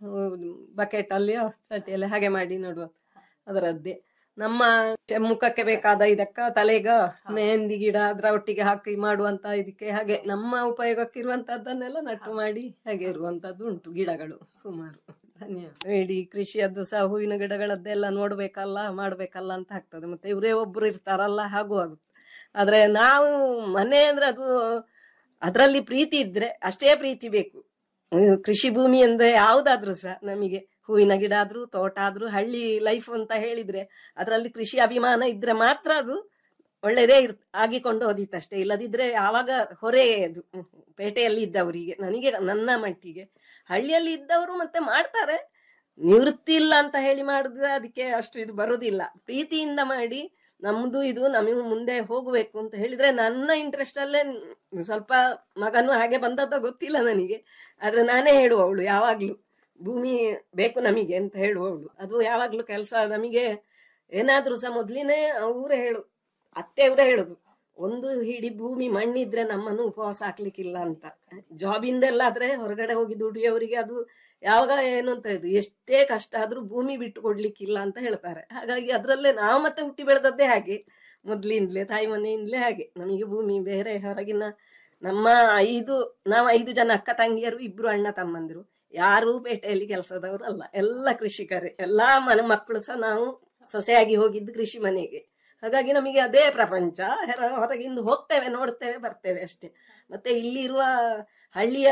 ಬಕೆಟ್ ಅಲ್ಲಿ ಚಟಿಯಲ್ಲಿ ಹಾಗೆ ಮಾಡಿ ನಡುವ ಅದರದ್ದೇ ನಮ್ಮ ಚೆ- ಮುಖಕ್ಕೆ ಬೇಕಾದ ಇದಕ್ಕ ತಲೆಗ ಮೆಹಂದಿ ಗಿಡ ಅದ್ರ ಒಟ್ಟಿಗೆ ಹಾಕಿ ಮಾಡುವಂತ ಇದಕ್ಕೆ ಹಾಗೆ ನಮ್ಮ ಉಪಯೋಗಕ್ಕೆ ಇರುವಂತದ್ದನ್ನೆಲ್ಲ ನಟ್ಟು ಮಾಡಿ ಹಾಗೆ ಇರುವಂತದ್ದು ಉಂಟು ಗಿಡಗಳು ಸುಮಾರು ಧನ್ಯವಾದ ಇಡೀ ಕೃಷಿಯದ್ದು ಸಹ ಹೂವಿನ ಗಿಡಗಳದ್ದೆಲ್ಲ ನೋಡ್ಬೇಕಲ್ಲ ಮಾಡ್ಬೇಕಲ್ಲ ಅಂತ ಆಗ್ತದೆ ಮತ್ತೆ ಇವರೇ ಒಬ್ರು ಇರ್ತಾರಲ್ಲ ಹಾಗೂ ಆಗುತ್ತೆ ಆದ್ರೆ ನಾವು ಮನೆ ಅಂದ್ರೆ ಅದು ಅದರಲ್ಲಿ ಪ್ರೀತಿ ಇದ್ರೆ ಅಷ್ಟೇ ಪ್ರೀತಿ ಬೇಕು ಹ್ಮ್, ಕೃಷಿ ಭೂಮಿ ಅಂದ್ರೆ ಯಾವ್ದಾದ್ರು ಸಹ ನಮಗೆ ಹೂವಿನ ಗಿಡ ಆದ್ರೂ ತೋಟ ಆದ್ರೂ ಹಳ್ಳಿ ಲೈಫ್ ಅಂತ ಹೇಳಿದ್ರೆ ಅದರಲ್ಲಿ ಕೃಷಿ ಅಭಿಮಾನ ಇದ್ರೆ ಮಾತ್ರ ಅದು ಒಳ್ಳೇದೇ ಇರ್ ಆಗಿಕೊಂಡು ಹೋದಿತ್ತಷ್ಟೇ ಇಲ್ಲದಿದ್ರೆ ಯಾವಾಗ ಹೊರೆ ಅದು ಹ್ಮ್, ಪೇಟೆಯಲ್ಲಿ ಇದ್ದವರಿಗೆ ನನಗೆ ನನ್ನ ಮಟ್ಟಿಗೆ ಹಳ್ಳಿಯಲ್ಲಿ ಇದ್ದವರು ಮತ್ತೆ ಮಾಡ್ತಾರೆ ನಿವೃತ್ತಿ ಇಲ್ಲ ಅಂತ ಹೇಳಿ ಮಾಡಿದ್ರೆ ಅದಕ್ಕೆ ಅಷ್ಟು ಇದು ಬರುದಿಲ್ಲ ಪ್ರೀತಿಯಿಂದ ಮಾಡಿ ನಮ್ದು ಇದು ನಮಗೆ ಮುಂದೆ ಹೋಗ್ಬೇಕು ಅಂತ ಹೇಳಿದ್ರೆ ನನ್ನ ಇಂಟ್ರೆಸ್ಟ್ ಅಲ್ಲೇ ಸ್ವಲ್ಪ ಮಗನು ಹಾಗೆ ಬಂದದ್ದ ಗೊತ್ತಿಲ್ಲ ನನಗೆ ಆದ್ರೆ ನಾನೇ ಹೇಳುವವಳು ಯಾವಾಗ್ಲೂ ಭೂಮಿ ಬೇಕು ನಮಗೆ ಅಂತ ಹೇಳುವವಳು ಅದು ಯಾವಾಗ್ಲೂ ಕೆಲಸ ನಮಗೆ ಏನಾದ್ರೂ ಸಹ ಮೊದ್ಲಿನೇ ಅವರೇ ಹೇಳು ಅತ್ತೆಯವರೇ ಹೇಳುದು ಒಂದು ಹಿಡಿ ಭೂಮಿ ಮಣ್ಣಿದ್ರೆ ನಮ್ಮನ್ನು ಉಪವಾಸ ಹಾಕ್ಲಿಕ್ಕಿಲ್ಲ ಅಂತ ಜಾಬಿಂದೆಲ್ಲ ಆದ್ರೆ ಹೊರಗಡೆ ಹೋಗಿ ದುಡಿಯೋರಿಗೆ ಅದು ಯಾವಾಗ ಏನು ಅಂತ ಇದು ಎಷ್ಟೇ ಕಷ್ಟ ಆದ್ರೂ ಭೂಮಿ ಬಿಟ್ಟು ಕೊಡ್ಲಿಕ್ಕಿಲ್ಲ ಅಂತ ಹೇಳ್ತಾರೆ ಹಾಗಾಗಿ ಅದ್ರಲ್ಲೇ ನಾವು ಮತ್ತೆ ಹುಟ್ಟಿ ಬೆಳೆದದ್ದೇ ಹಾಗೆ ಮೊದ್ಲಿಂದಲೇ ತಾಯಿ ಮನೆಯಿಂದಲೇ ಹಾಗೆ ನಮಗೆ ಭೂಮಿ ಬೇರೆ ಹೊರಗಿನ ನಮ್ಮ ಐದು ನಾವು ಐದು ಜನ ಅಕ್ಕ ತಂಗಿಯರು ಇಬ್ರು ಅಣ್ಣ ತಮ್ಮಂದಿರು ಯಾರೂ ಪೇಟೆಯಲ್ಲಿ ಕೆಲಸದವರು ಅಲ್ಲ ಎಲ್ಲ ಕೃಷಿಕರೇ ಎಲ್ಲಾ ಮನೆ ಮಕ್ಕಳು ಸಹ ನಾವು ಸೊಸೆಯಾಗಿ ಹೋಗಿದ್ದು ಕೃಷಿ ಮನೆಗೆ ಹಾಗಾಗಿ ನಮಗೆ ಅದೇ ಪ್ರಪಂಚ ಹೊರ- ಹೊರಗಿಂದ ಹೋಗ್ತೇವೆ ನೋಡ್ತೇವೆ ಬರ್ತೇವೆ ಅಷ್ಟೇ ಮತ್ತೆ ಇಲ್ಲಿರುವ ಹಳ್ಳಿಯ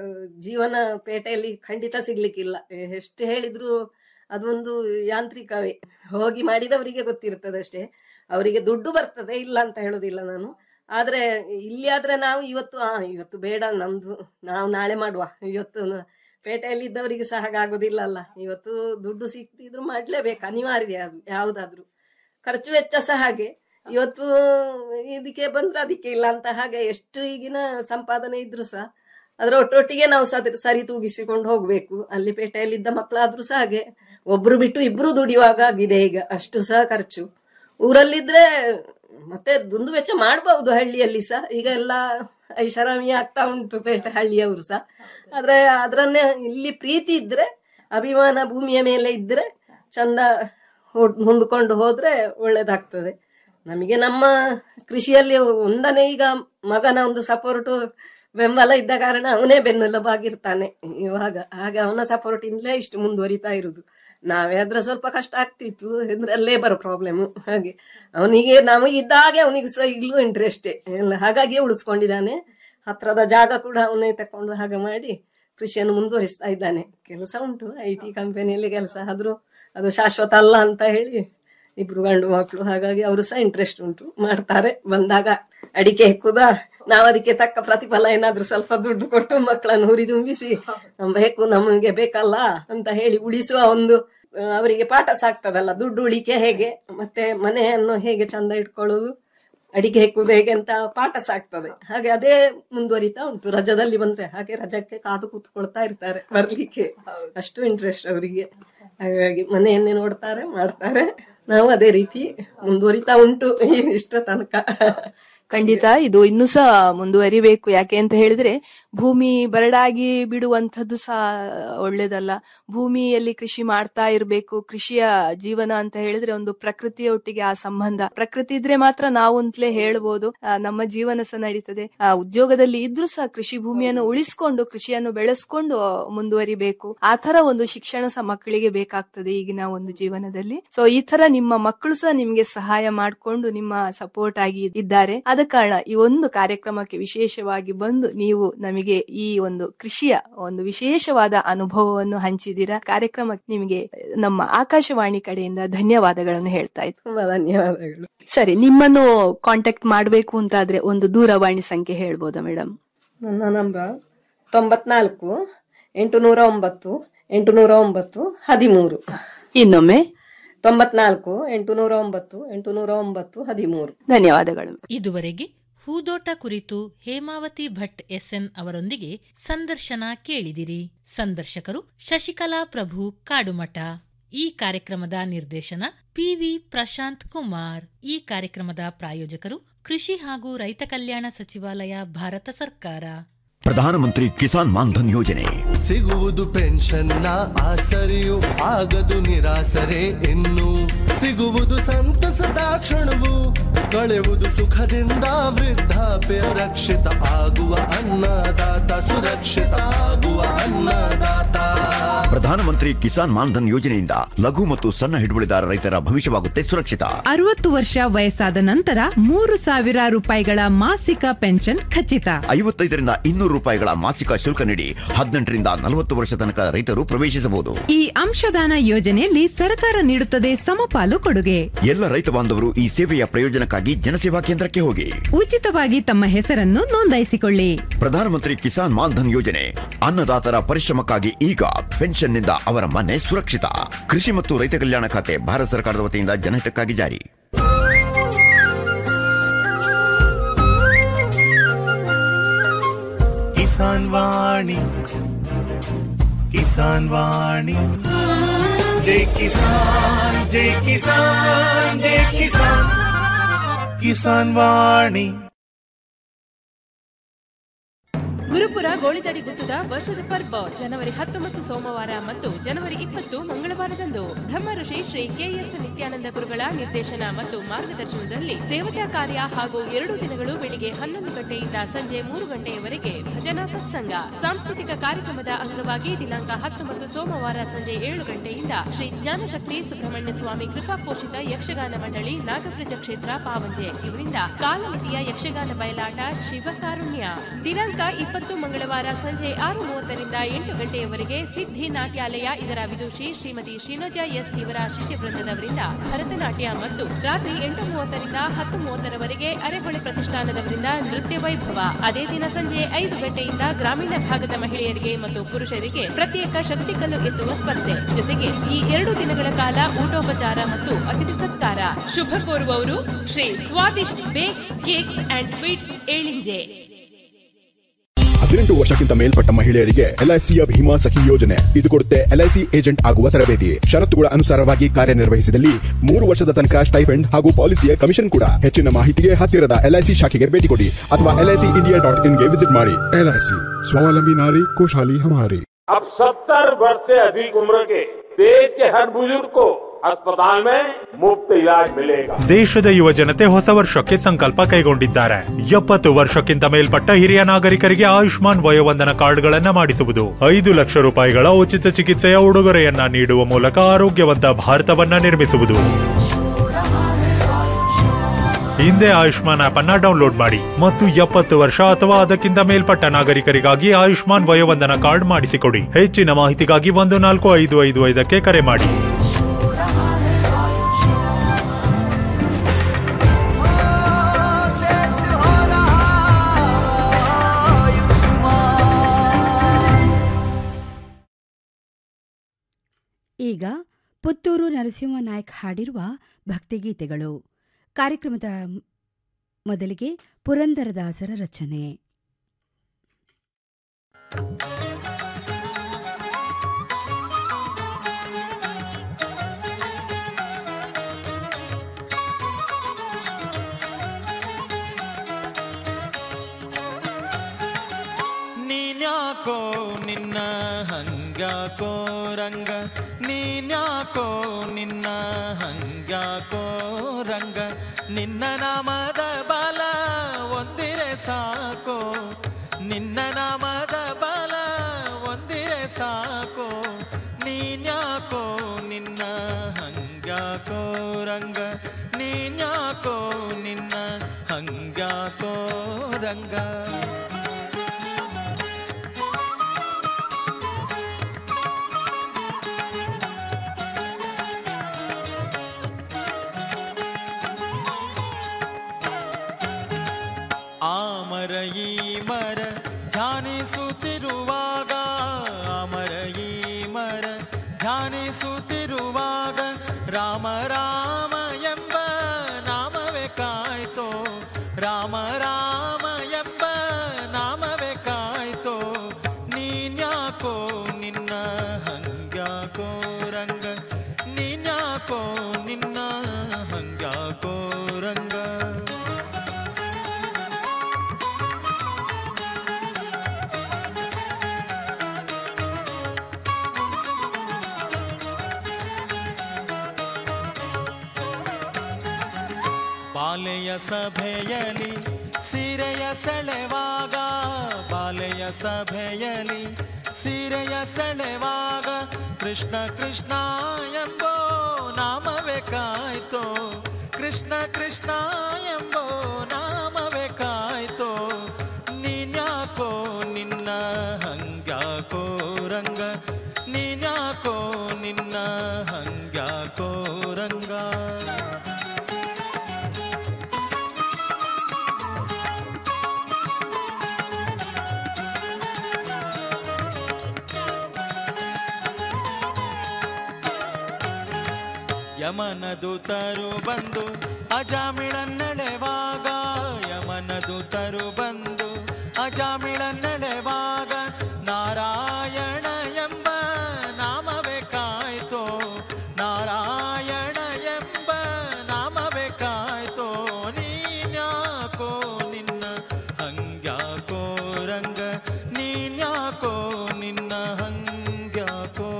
ಜೀವನ ಪೇಟೆಯಲ್ಲಿ ಖಂಡಿತ ಸಿಗ್ಲಿಕ್ಕಿಲ್ಲ ಎಷ್ಟು ಹೇಳಿದ್ರು ಅದೊಂದು ಯಾಂತ್ರಿಕವೇ ಹೋಗಿ ಮಾಡಿದವರಿಗೆ ಗೊತ್ತಿರ್ತದೆ ಅಷ್ಟೇ ಅವರಿಗೆ ದುಡ್ಡು ಬರ್ತದೆ ಇಲ್ಲ ಅಂತ ಹೇಳುದಿಲ್ಲ ನಾನು ಆದ್ರೆ ಇಲ್ಲಿ ಆದ್ರೆ ನಾವು ಇವತ್ತು ಆ ಇವತ್ತು ಬೇಡ ನಮ್ದು ನಾವು ನಾಳೆ ಮಾಡುವ ಇವತ್ತು ನ- ಪೇಟೆಯಲ್ಲಿ ಇದ್ದವರಿಗೆ ಸಹ ಹಾಗಾಗುದಿಲ್ಲ ಅಲ್ಲ ಇವತ್ತು ದುಡ್ಡು ಸಿಕ್ತಿದ್ರು ಮಾಡ್ಲೇಬೇಕು ಅನಿವಾರ್ಯ ಅದು ಯಾವ್ದಾದ್ರು ಖರ್ಚು ವೆಚ್ಚ ಸಹ ಹಾಗೆ ಇವತ್ತು ಇದಕ್ಕೆ ಬಂದ್ರೆ ಅದಕ್ಕೆ ಇಲ್ಲ ಅಂತ ಹಾಗೆ ಎಷ್ಟು ಈಗಿನ ಸಂಪಾದನೆ ಇದ್ರು ಸಹ ಅದರ ಒಟ್ಟೊಟ್ಟಿಗೆ ನಾವು ಸದ- ಸರಿ ತೂಗಿಸಿಕೊಂಡು ಹೋಗ್ಬೇಕು ಅಲ್ಲಿ ಪೇಟೆಯಲ್ಲಿ ಇದ್ದ ಮಕ್ಕಳಾದ್ರೂ ಸಹ ಹಾಗೆ ಒಬ್ರು ಬಿಟ್ಟು ಇಬ್ರು ದುಡಿಯುವಾಗ ಆಗಿದೆ ಈಗ ಅಷ್ಟು ಸಹ ಖರ್ಚು ಊರಲ್ಲಿದ್ರೆ ಮತ್ತೆ ದುಂದು ವೆಚ್ಚ ಮಾಡಬಹುದು ಹಳ್ಳಿಯಲ್ಲಿ ಸಹ ಈಗ ಎಲ್ಲ ಐಷಾರಾಮಿ ಆಗ್ತಾ ಉಂಟು ಪೇಟೆ ಹಳ್ಳಿಯವರು ಸಹ ಆದ್ರೆ ಅದ್ರನ್ನೇ ಇಲ್ಲಿ ಪ್ರೀತಿ ಇದ್ರೆ ಅಭಿಮಾನ ಭೂಮಿಯ ಮೇಲೆ ಇದ್ರೆ ಚಂದ ಹೊಡ್- ಹೊಂದ್ಕೊಂಡು ಹೋದ್ರೆ ಒಳ್ಳೇದಾಗ್ತದೆ ನಮಗೆ ನಮ್ಮ ಕೃಷಿಯಲ್ಲಿ ಒಂದನೇ ಈಗ ಮಗನ ಒಂದು ಸಪೋರ್ಟ್ ಬೆಂಬಲ ಇದ್ದ ಕಾರಣ ಅವನೇ ಬೆನ್ನೆಲುಬಾಗಿರ್ತಾನೆ ಇವಾಗ ಹಾಗೆ ಅವನ ಸಪೋರ್ಟ್ ಇಂದಲೇ ಇಷ್ಟು ಮುಂದುವರಿತಾ ಇರುದು ನಾವೇ ಆದ್ರೆ ಸ್ವಲ್ಪ ಕಷ್ಟ ಆಗ್ತಿತ್ತು ಅಂದ್ರೆ ಲೇಬರ್ ಪ್ರಾಬ್ಲಮ್ ಹಾಗೆ ಅವನಿಗೆ ನಾವು ಇದ್ದಾಗೆ ಅವನಿಗೆ ಸಹ ಈಗಲೂ ಇಂಟ್ರೆಸ್ಟೇ ಎಲ್ಲ ಹಾಗಾಗಿ ಉಳಿಸ್ಕೊಂಡಿದ್ದಾನೆ ಹತ್ರದ ಜಾಗ ಕೂಡ ಅವನೇ ತಕೊಂಡು ಹಾಗೆ ಮಾಡಿ ಕೃಷಿಯನ್ನು ಮುಂದುವರಿಸ್ತಾ ಇದ್ದಾನೆ ಕೆಲಸ ಉಂಟು ಐ ಟಿ ಕಂಪನಿಯಲ್ಲಿ ಕೆಲಸ ಆದ್ರೂ ಅದು ಶಾಶ್ವತ ಅಲ್ಲ ಅಂತ ಹೇಳಿ ಇಬ್ರು ಗಂಡು ಮಕ್ಕಳು ಹಾಗಾಗಿ ಅವರು ಸಹ ಇಂಟ್ರೆಸ್ಟ್ ಉಂಟು ಮಾಡ್ತಾರೆ ಬಂದಾಗ ಅಡಿಕೆ ಹೆಕ್ಕುದ ನಾವು ಅದಕ್ಕೆ ತಕ್ಕ ಪ್ರತಿಫಲ ಏನಾದ್ರೂ ಸ್ವಲ್ಪ ದುಡ್ಡು ಕೊಟ್ಟು ಮಕ್ಕಳನ್ನು ಹುರಿದುಂಬಿಸಿ ಬೇಕು ನಮಗೆ ಬೇಕಲ್ಲ ಅಂತ ಹೇಳಿ ಉಳಿಸುವ ಒಂದು ಆ, ಅವರಿಗೆ ಪಾಠ ಸಾಕ್ತದಲ್ಲ ದುಡ್ಡು ಉಳಿಕೆ ಹೇಗೆ ಮತ್ತೆ ಮನೆಯನ್ನು ಹೇಗೆ ಚಂದ ಇಟ್ಕೊಳ್ಳೋದು ಅಡಿಗೆ ಹೆಕ್ಕುದು ಹೇಗೆ ಅಂತ ಪಾಠ ಸಾಕ್ತದೆ ಹಾಗೆ ಅದೇ ಮುಂದುವರಿತಾ ಉಂಟು ರಜದಲ್ಲಿ ಬಂದ್ರೆ ಹಾಗೆ ರಜಕ್ಕೆ ಕಾದು ಕೂತ್ಕೊಳ್ತಾ ಇರ್ತಾರೆ ಬರ್ಲಿಕ್ಕೆ ಅಷ್ಟು ಇಂಟ್ರೆಸ್ಟ್ ಅವರಿಗೆ ಹಾಗಾಗಿ ಮನೆಯನ್ನೇ ನೋಡ್ತಾರೆ ಮಾಡ್ತಾರೆ ನಾವು ಅದೇ ರೀತಿ ಮುಂದುವರಿತಾ ಉಂಟು ಇಷ್ಟ ತನಕ ಖಂಡಿತ ಇದು ಇನ್ನೂ ಸಹ ಮುಂದುವರಿಬೇಕು ಯಾಕೆ ಅಂತ ಹೇಳಿದ್ರೆ ಭೂಮಿ ಬರಡಾಗಿ ಬಿಡುವಂಥದ್ದು ಸಹ ಒಳ್ಳೇದಲ್ಲ ಭೂಮಿಯಲ್ಲಿ ಕೃಷಿ ಮಾಡ್ತಾ ಇರಬೇಕು ಕೃಷಿಯ ಜೀವನ ಅಂತ ಹೇಳಿದ್ರೆ ಒಂದು ಪ್ರಕೃತಿಯ ಒಟ್ಟಿಗೆ ಆ ಸಂಬಂಧ ಪ್ರಕೃತಿ ಇದ್ರೆ ಮಾತ್ರ ನಾವು ಅಂತಲೇ ಹೇಳ್ಬೋದು ಆ, ನಮ್ಮ ಜೀವನ ಸಹ ನಡೀತದೆ ಆ, ಉದ್ಯೋಗದಲ್ಲಿ ಇದ್ರೂ ಸಹ ಕೃಷಿ ಭೂಮಿಯನ್ನು ಉಳಿಸ್ಕೊಂಡು ಕೃಷಿಯನ್ನು ಬೆಳೆಸ್ಕೊಂಡು ಮುಂದುವರಿಬೇಕು ಆ ತರ ಒಂದು ಶಿಕ್ಷಣ ಸಹ ಮಕ್ಕಳಿಗೆ ಬೇಕಾಗ್ತದೆ ಈಗಿನ ಒಂದು ಜೀವನದಲ್ಲಿ ಸೊ ಈ ತರ ನಿಮ್ಮ ಮಕ್ಕಳು ಸಹ ನಿಮ್ಗೆ ಸಹಾಯ ಮಾಡ್ಕೊಂಡು ನಿಮ್ಮ ಸಪೋರ್ಟ್ ಆಗಿ ಇದ್ದಾರೆ ಅದರ ಆದ ಕಾರಣ ಈ ಒಂದು ಕಾರ್ಯಕ್ರಮಕ್ಕೆ ವಿಶೇಷವಾಗಿ ಬಂದು ನೀವು ನಮಗೆ ಈ ಒಂದು ಕೃಷಿಯ ಒಂದು ವಿಶೇಷವಾದ ಅನುಭವವನ್ನು ಹಂಚಿದ್ದೀರಾ ಕಾರ್ಯಕ್ರಮಕ್ಕೆ ನಿಮಗೆ ನಮ್ಮ ಆಕಾಶವಾಣಿ ಕಡೆಯಿಂದ ಧನ್ಯವಾದಗಳನ್ನು ಹೇಳ್ತಾ ಇತ್ತು ತುಂಬಾ ಧನ್ಯವಾದಗಳು ಸರಿ ನಿಮ್ಮನ್ನು ಕಾಂಟ್ಯಾಕ್ಟ್ ಮಾಡಬೇಕು ಅಂತಾದ್ರೆ ಒಂದು ದೂರವಾಣಿ ಸಂಖ್ಯೆ ಹೇಳ್ಬೋದಾ ಮೇಡಮ್ ನನ್ನ ನಂಬರ್ ತೊಂಬತ್ನಾಲ್ಕು ಎಂಟುನೂರ ಒಂಬತ್ತು ಎಂಟುನೂರ ಒಂಬತ್ತು ಹದಿಮೂರು ಇನ್ನೊಮ್ಮೆ ತೊಂಬತ್ನಾಲ್ಕು ಎಂಟುನೂರ ಒಂಬತ್ತು ಎಂಟುನೂರ ಒಂಬತ್ತು ಹದಿಮೂರು ಧನ್ಯವಾದಗಳು ಇದುವರೆಗೆ ಹೂದೋಟ ಕುರಿತು ಹೇಮಾವತಿ ಭಟ್ ಎಸ್ಎನ್ ಅವರೊಂದಿಗೆ ಸಂದರ್ಶನ ಕೇಳಿದಿರಿ ಸಂದರ್ಶಕರು ಶಶಿಕಲಾ ಪ್ರಭು ಕಾಡುಮಠ ಈ ಕಾರ್ಯಕ್ರಮದ ನಿರ್ದೇಶನ ಪಿವಿ ಪ್ರಶಾಂತ್ ಕುಮಾರ್ ಈ ಕಾರ್ಯಕ್ರಮದ ಪ್ರಾಯೋಜಕರು ಕೃಷಿ ಹಾಗೂ ರೈತ ಕಲ್ಯಾಣ ಸಚಿವಾಲಯ ಭಾರತ ಸರ್ಕಾರ ಪ್ರಧಾನಮಂತ್ರಿ ಕಿಸಾನ್ ಮಾನ್ಧನ್ ಯೋಜನೆ ಸಿಗುವುದು ಪೆನ್ಷನ್ನ ಆಸರೆಯು ಆಗದು ನಿರಾಸರೆ ಇನ್ನು ಸಿಗುವುದು ಸಂತಸದ ಕ್ಷಣವು ಕಳೆವುದು ಸುಖದಿಂದ ವೃದ್ಧಾಪ್ಯ ರಕ್ಷಿತ ಆಗುವ ಅನ್ನದಾತ ಸುರಕ್ಷಿತ ಆಗುವ ಅನ್ನದಾತ ಪ್ರಧಾನಮಂತ್ರಿ ಕಿಸಾನ್ ಮಾನ್ಧನ್ ಯೋಜನೆಯಿಂದ ಲಘು ಮತ್ತು ಸಣ್ಣ ಹಿಡುವಳಿದಾರ ರೈತರ ಭವಿಷ್ಯವಾಗುತ್ತೆ ಸುರಕ್ಷಿತ ಅರವತ್ತು ವರ್ಷ ವಯಸ್ಸಾದ ನಂತರ ಮೂರು ಸಾವಿರ ರೂಪಾಯಿಗಳ ಮಾಸಿಕ ಪೆನ್ಷನ್ ಖಚಿತ ಐವತ್ತೈದರಿಂದ ಇನ್ನೂರು ರೂಪಾಯಿಗಳ ಮಾಸಿಕ ಶುಲ್ಕ ನೀಡಿ ಹದಿನೆಂಟರಿಂದ ನಲವತ್ತು ವರ್ಷ ತನಕ ರೈತರು ಪ್ರವೇಶಿಸಬಹುದು ಈ ಅಂಶದಾನ ಯೋಜನೆಯಲ್ಲಿ ಸರ್ಕಾರ ನೀಡುತ್ತದೆ ಸಮಪಾಲು ಕೊಡುಗೆ ಎಲ್ಲ ರೈತ ಬಾಂಧವರು ಈ ಸೇವೆಯ ಪ್ರಯೋಜನಕ್ಕಾಗಿ ಜನಸೇವಾ ಕೇಂದ್ರಕ್ಕೆ ಹೋಗಿ ಉಚಿತವಾಗಿ ತಮ್ಮ ಹೆಸರನ್ನು ನೋಂದಾಯಿಸಿಕೊಳ್ಳಿ ಪ್ರಧಾನಮಂತ್ರಿ ಕಿಸಾನ್ ಮಾನ್ಧನ್ ಯೋಜನೆ ಅನ್ನದಾತರ ಪರಿಶ್ರಮಕ್ಕಾಗಿ ಈಗ ಪೆನ್ಷನ್ನಿಂದ ಅವರ ಮನೆ ಸುರಕ್ಷಿತ ಕೃಷಿ ಮತ್ತು ರೈತ ಕಲ್ಯಾಣ ಖಾತೆ ಭಾರತ ಸರ್ಕಾರದ ವತಿಯಿಂದ ಜನಹಿತಕ್ಕಾಗಿ ಜಾರಿ ಕಿಸಾನ್ ವಾಣಿ ಕಿಸಾನ್ ವಾಣಿ ಜೈ ಕಿಸಾನ್ ಜೈ ಕಿಸಾನ್ ಜೈ ಕಿಸಾನ್ ಕಿಸಾನ್ ವಾಣಿ ಗುರುಪುರ ಗೋಳಿದಡಿ ಗುತ್ತದ ವಸದ ಪರ್ಬ ಜನವರಿ ಹತ್ತೊಂಬತ್ತು ಸೋಮವಾರ ಮತ್ತು ಜನವರಿ ಇಪ್ಪತ್ತು ಮಂಗಳವಾರದಂದು ಬ್ರಹ್ಮ ಋಷಿ ಶ್ರೀ ಕೆಎಸ್ ನಿತ್ಯಾನಂದ ಗುರುಗಳ ನಿರ್ದೇಶನ ಮತ್ತು ಮಾರ್ಗದರ್ಶನದಲ್ಲಿ ದೇವತಾ ಕಾರ್ಯ ಹಾಗೂ ಎರಡು ದಿನಗಳು ಬೆಳಿಗ್ಗೆ ಹನ್ನೊಂದು ಗಂಟೆಯಿಂದ ಸಂಜೆ ಮೂರು ಗಂಟೆಯವರೆಗೆ ಭಜನಾ ಸತ್ಸಂಗ ಸಾಂಸ್ಕೃತಿಕ ಕಾರ್ಯಕ್ರಮದ ಅಂಗವಾಗಿ ದಿನಾಂಕ ಹತ್ತೊಂಬತ್ತು ಸೋಮವಾರ ಸಂಜೆ ಏಳು ಗಂಟೆಯಿಂದ ಶ್ರೀ ಜ್ಞಾನಶಕ್ತಿ ಸುಬ್ರಹ್ಮಣ್ಯ ಸ್ವಾಮಿ ಕೃಪಾ ಪೋಷಿತ ಯಕ್ಷಗಾನ ಮಂಡಳಿ ನಾಗಪ್ರಜ ಕ್ಷೇತ್ರ ಪಾವಂಜೆ ಇವರಿಂದ ಕಾಲಮಿತಿಯ ಯಕ್ಷಗಾನ ಬಯಲಾಟ ಶಿವಕಾರುಣ್ಯ ದಿನಾಂಕ ಇಪ್ಪತ್ತು ಮಂಗಳವಾರ ಸಂಜೆ ಆರು ಮೂವತ್ತರಿಂದ ಎಂಟು ಗಂಟೆಯವರೆಗೆ ಸಿದ್ಧಿ ನಾಟ್ಯಾಲಯ ಇದರ ವಿದುಷಿ ಶ್ರೀಮತಿ ಶ್ರೀನೋಜಾ ಎಸ್ ಇವರ ಶಿಷ್ಯ ವೃಂದದವರಿಂದ ಭರತನಾಟ್ಯ ಮತ್ತು ರಾತ್ರಿ ಎಂಟು ಮೂವತ್ತರಿಂದ ಹತ್ತು ಮೂವತ್ತರವರೆಗೆ ಅರೆಹೊಳೆ ಪ್ರತಿಷ್ಠಾನದವರಿಂದ ನೃತ್ಯ ವೈಭವ ಅದೇ ದಿನ ಸಂಜೆ ಐದು ಗಂಟೆಯಿಂದ ಗ್ರಾಮೀಣ ಭಾಗದ ಮಹಿಳೆಯರಿಗೆ ಮತ್ತು ಪುರುಷರಿಗೆ ಪ್ರತ್ಯೇಕ ಶಕ್ತಿಕಲ್ಲು ಎತ್ತುವ ಸ್ಪರ್ಧೆ ಜೊತೆಗೆ ಈ ಎರಡು ದಿನಗಳ ಕಾಲ ಊಟೋಪಚಾರ ಮತ್ತು ಅತಿಥಿ ಸತ್ಕಾರ ಶುಭ ಕೋರುವವರು Shri Swadisht bakes cakes and sweets Elinje ಹದಿನೆಂಟು ವರ್ಷಕ್ಕಿಂತ ಮೇಲ್ಪಟ್ಟ ಮಹಿಳೆಯರಿಗೆ ಎಲ್ಐಸಿಯ ಭೀಮಾ ಸಖಿ ಯೋಜನೆ ಇದು ಕೊಡುತ್ತೆ ಎಲ್ಐಸಿ ಏಜೆಂಟ್ ಆಗುವ ತರಬೇತಿ ಷರತ್ತುಗಳ ಅನುಸಾರವಾಗಿ ಕಾರ್ಯನಿರ್ವಹಿಸಿದಲ್ಲಿ ಮೂರು ವರ್ಷದ ತನಕ ಸ್ಟೈಪೆಂಡ್ ಹಾಗೂ ಪಾಲಿಸಿಯ ಕಮಿಷನ್ ಕೂಡ ಹೆಚ್ಚಿನ ಮಾಹಿತಿಗೆ ಹತ್ತಿರದ ಎಲ್ಐಸಿ ಶಾಖೆಗೆ ಭೇಟಿ ಕೊಡಿ ಅಥವಾ ಎಲ್ಐಸಿ ಇಂಡಿಯಾ ಡಾಟ್ ಇನ್ಗೆ ವಿಸಿಟ್ ಮಾಡಿ ಎಲ್ಐಸಿ ಸ್ವಾವಲಂಬಿ ನಾರಿ खुशहाली हमारी अब सत्तर वर्ष से अधिक उम्र के देश के हर बुजुर्ग को अस्पताल में मुफ्त इलाज मिलेगा ದೇಶದ ಯುವ ಜನತೆ ಹೊಸ ವರ್ಷಕ್ಕೆ ಸಂಕಲ್ಪ ಕೈಗೊಂಡಿದ್ದಾರೆ ಎಪ್ಪತ್ತು ವರ್ಷಕ್ಕಿಂತ ಮೇಲ್ಪಟ್ಟ ಹಿರಿಯ ನಾಗರಿಕರಿಗೆ ಆಯುಷ್ಮಾನ್ ವಯೋವಂದನ ಕಾರ್ಡ್ಗಳನ್ನ ಮಾಡಿಸುವುದು ಐದು ಲಕ್ಷ ರೂಪಾಯಿಗಳ ಉಚಿತ ಚಿಕಿತ್ಸೆಯ ಉಡುಗೊರೆಯನ್ನ ನೀಡುವ ಮೂಲಕ ಆರೋಗ್ಯವಂತ ಭಾರತವನ್ನ ನಿರ್ಮಿಸುವುದು ಹಿಂದೆ ಆಯುಷ್ಮಾನ್ ಆಪ್ ಅನ್ನ ಡೌನ್ಲೋಡ್ ಮಾಡಿ ಮತ್ತು ಎಪ್ಪತ್ತು ವರ್ಷ ಅಥವಾ ಅದಕ್ಕಿಂತ ಮೇಲ್ಪಟ್ಟ ನಾಗರಿಕರಿಗಾಗಿ ಆಯುಷ್ಮಾನ್ ವಯೋವಂದನ ಕಾರ್ಡ್ ಮಾಡಿಸಿಕೊಡಿ ಹೆಚ್ಚಿನ ಮಾಹಿತಿಗಾಗಿ ಒಂದು ನಾಲ್ಕು ಐದು ಐದು ಐದಕ್ಕೆ ಕರೆ ಮಾಡಿ ಈಗ ಪುತ್ತೂರು ನರಸಿಂಹ ನಾಯ್ಕ್ ಹಾಡಿರುವ ಭಕ್ತಿಗೀತೆಗಳು ಕಾರ್ಯಕ್ರಮದ ಮೊದಲಿಗೆ ಪುರಂದರದಾಸರ ರಚನೆ ನೀನ್ಯಾಕೋ ನಿನ್ನ ಹಂಗ್ಯಾಕೋ ರಂಗ ನೀನ್ಯಾಕೋ ನಿನ್ನ ಹಂಗ್ಯಾಕೋ ರಂಗ ನಿನ್ನ ನಾಮದ ಬಲ ಒಂದಿರೆ ಸಾಕೋ ನಿನ್ನ ನಾಮದ ಬಲ ಒಂದಿರೆ ಸಾಕೋ ನೀನ್ಯಾಕೋ ನಿನ್ನ ಹಂಗ್ಯಾಕೋ ರಂಗ ನೀನ್ಯಾಕೋ ನಿನ್ನ ಹಂಗ್ಯಾಕೋ ರಂಗ ಆ ಮರ ಈ ಮರ ಧ್ಯಾನಿಸುತ್ತಿರುವಾಗ ಆ ಮರ ಈ ಮರ ಧ್ಯಾನಿಸುತ್ತಿರುವಾಗ ರಾಮ ರಾಮ ಎಂಬ ನಾಮವೇ ಕಾಯ್ತೋ ರಾಮ ರಾಮ ಎಂಬ ನಾಮವೇ ಕಾಯ್ತೋ ನೀನ್ಯಾಕೋ ನಿನ್ನ ಹಂಗ್ಯಾಕೋ ರಂಗ ನೀನ್ಯಾಕೋ ನಿನ್ನ ಹಂಗ್ಯಾಕೋ ರಂಗ ಬಾಲೆಯ ಸಭೆಯಲಿ ಸೀರೆಯ ಸೆಳೆವಾಗ ಬಾಲೆಯ ಸಭೆಯಲಿ ಸೀರೆಯ ಸೆಳೆವಾಗ ಕೃಷ್ಣ ಕೃಷ್ಣ ಎಂಬೋ ನಾಮವೇ ಕಾಯ್ತೋ ಕೃಷ್ಣ ಕೃಷ್ಣ ಎಂಬೋ ನಾಮವೇ ಕಾಯ್ತೋ ನೀನ್ಯಾಕೋ ನಿನ್ನ ಹಂಗ್ಯಾಕೋ ರಂಗ ನೀನ್ಯಾಕೋ ನಿನ್ನ ಹಂಗ್ಯಾಕೋ ರಂಗ ಯಮನ ದೂತರು ಬಂದು ಅಜಾಮಿಳನ್ನಳೆವಾಗ ಯಮನ ದೂತರು ಬಂದು ಅಜಾಮಿಳನ್ನಳೆವಾಗ ನಾರಾಯಣ ಎಂಬ ನಾಮವೇ ಕಾಯ್ತೋ ನಾರಾಯಣ ಎಂಬ ನಾಮವೇ ಕಾಯ್ತೋ ನೀನ್ಯಾಕೋ ನಿನ್ನ ಹಂಗ್ಯಾಕೋ ರಂಗ ನೀನ್ಯಾಕೋ ನಿನ್ನ ಹಂಗ್ಯಾಕೋ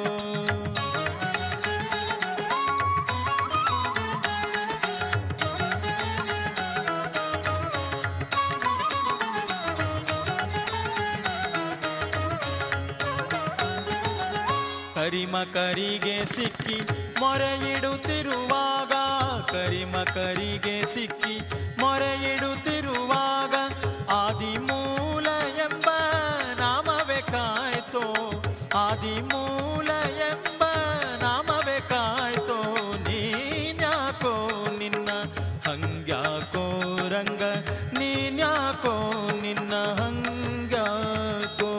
ಕರಿಮ ಕರಿಗೆ ಸಿಕ್ಕಿ ಮೊರೆ ಇಡುತ್ತಿರುವಾಗ ಕರಿಮ ಕರಿಗೆ ಸಿಕ್ಕಿ ಮೊರೆ ಇಡುತ್ತಿರುವಾಗ ಆದಿಮೂಲ ಎಂಬ ನಾಮವೇ ಕಾಯ್ತೋ ಆದಿಮೂಲ ಎಂಬ ನಾಮವೇ ಕಾಯ್ತೋ ನೀನ್ಯಾಕೋ ನಿನ್ನ ಹಂಗ್ಯಾಕೋ ರಂಗ ನೀನ್ಯಾಕೋ ನಿನ್ನ ಹಂಗ್ಯಾಕೋ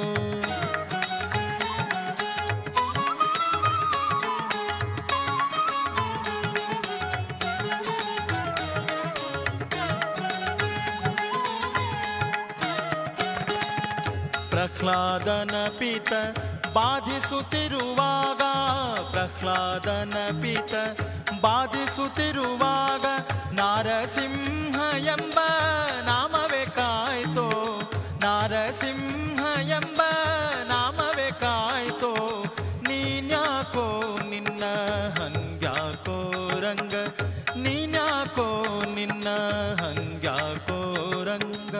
ಪ್ರಹ್ಲಾದನ ಪಿತ ಬಾಧಿಸುತ್ತಿರುವಾಗ ಪ್ರಹ್ಲಾದನ ಪಿತ ಬಾಧಿಸುತ್ತಿರುವಾಗ ನಾರಸಿಂಹ ಎಂಬ ನಾಮವೇ ಕಾಯ್ತೋ ನಾರಸಿಂಹ ಎಂಬ ನಾಮವೇ ಕಾಯ್ತೋ ನೀನ್ಯಾಕೋ ನಿನ್ನ ಹಂಗ್ಯಾಕೋ ರಂಗ ನೀನ್ಯಾಕೋ ನಿನ್ನ ಹಂಗ್ಯಾಕೋ ರಂಗ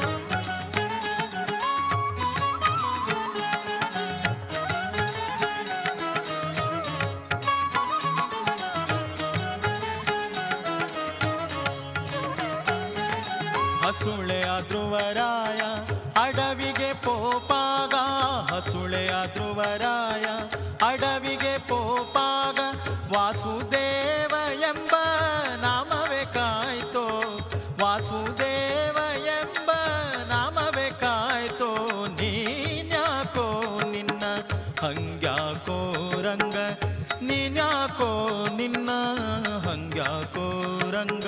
ಹಸುಳೆಯ ಧ್ರುವರಾಯ ಅಡವಿಗೆ ಪೋಪಾಗ ಹಸುಳೆಯ ಧ್ರುವರಾಯ ಅಡವಿಗೆ ಪೋಪಾಗ ವಾಸುದೇವ ಎಂಬ ನಾಮವೇ ಕಾಯ್ತೋ ವಾಸುದೇವ ಎಂಬ ನಾಮವೇ ಕಾಯ್ತೋ ನೀನ್ಯಾಕೋ ನಿನ್ನ ಹಂಗ್ಯಾಕೋ ರಂಗ ನೀನ್ಯಾಕೋ ನಿನ್ನ ಹಂಗ್ಯಾಕೋ ರಂಗ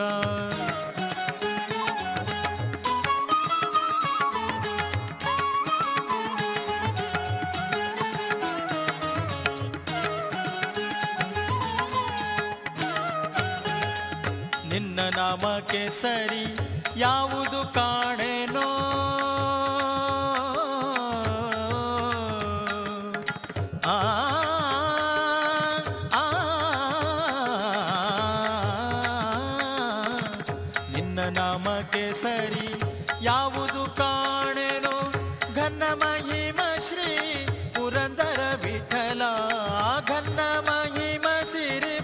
ನಿನ್ನ ನಾಮಕ್ಕೆ ಸರಿ ಯಾವುದು ಕಾಣೆನೋ ಆ ಆ, ನಿನ್ನ ನಾಮಕ್ಕೆ ಸರಿ ಯಾವುದು ಕಾಣೆನೋ ಘನ ಮಹಿಮ ಶ್ರೀ ಪುರಂದರ ವಿಠಲ ಘನ ಮಹಿಮ ಸಿರಿ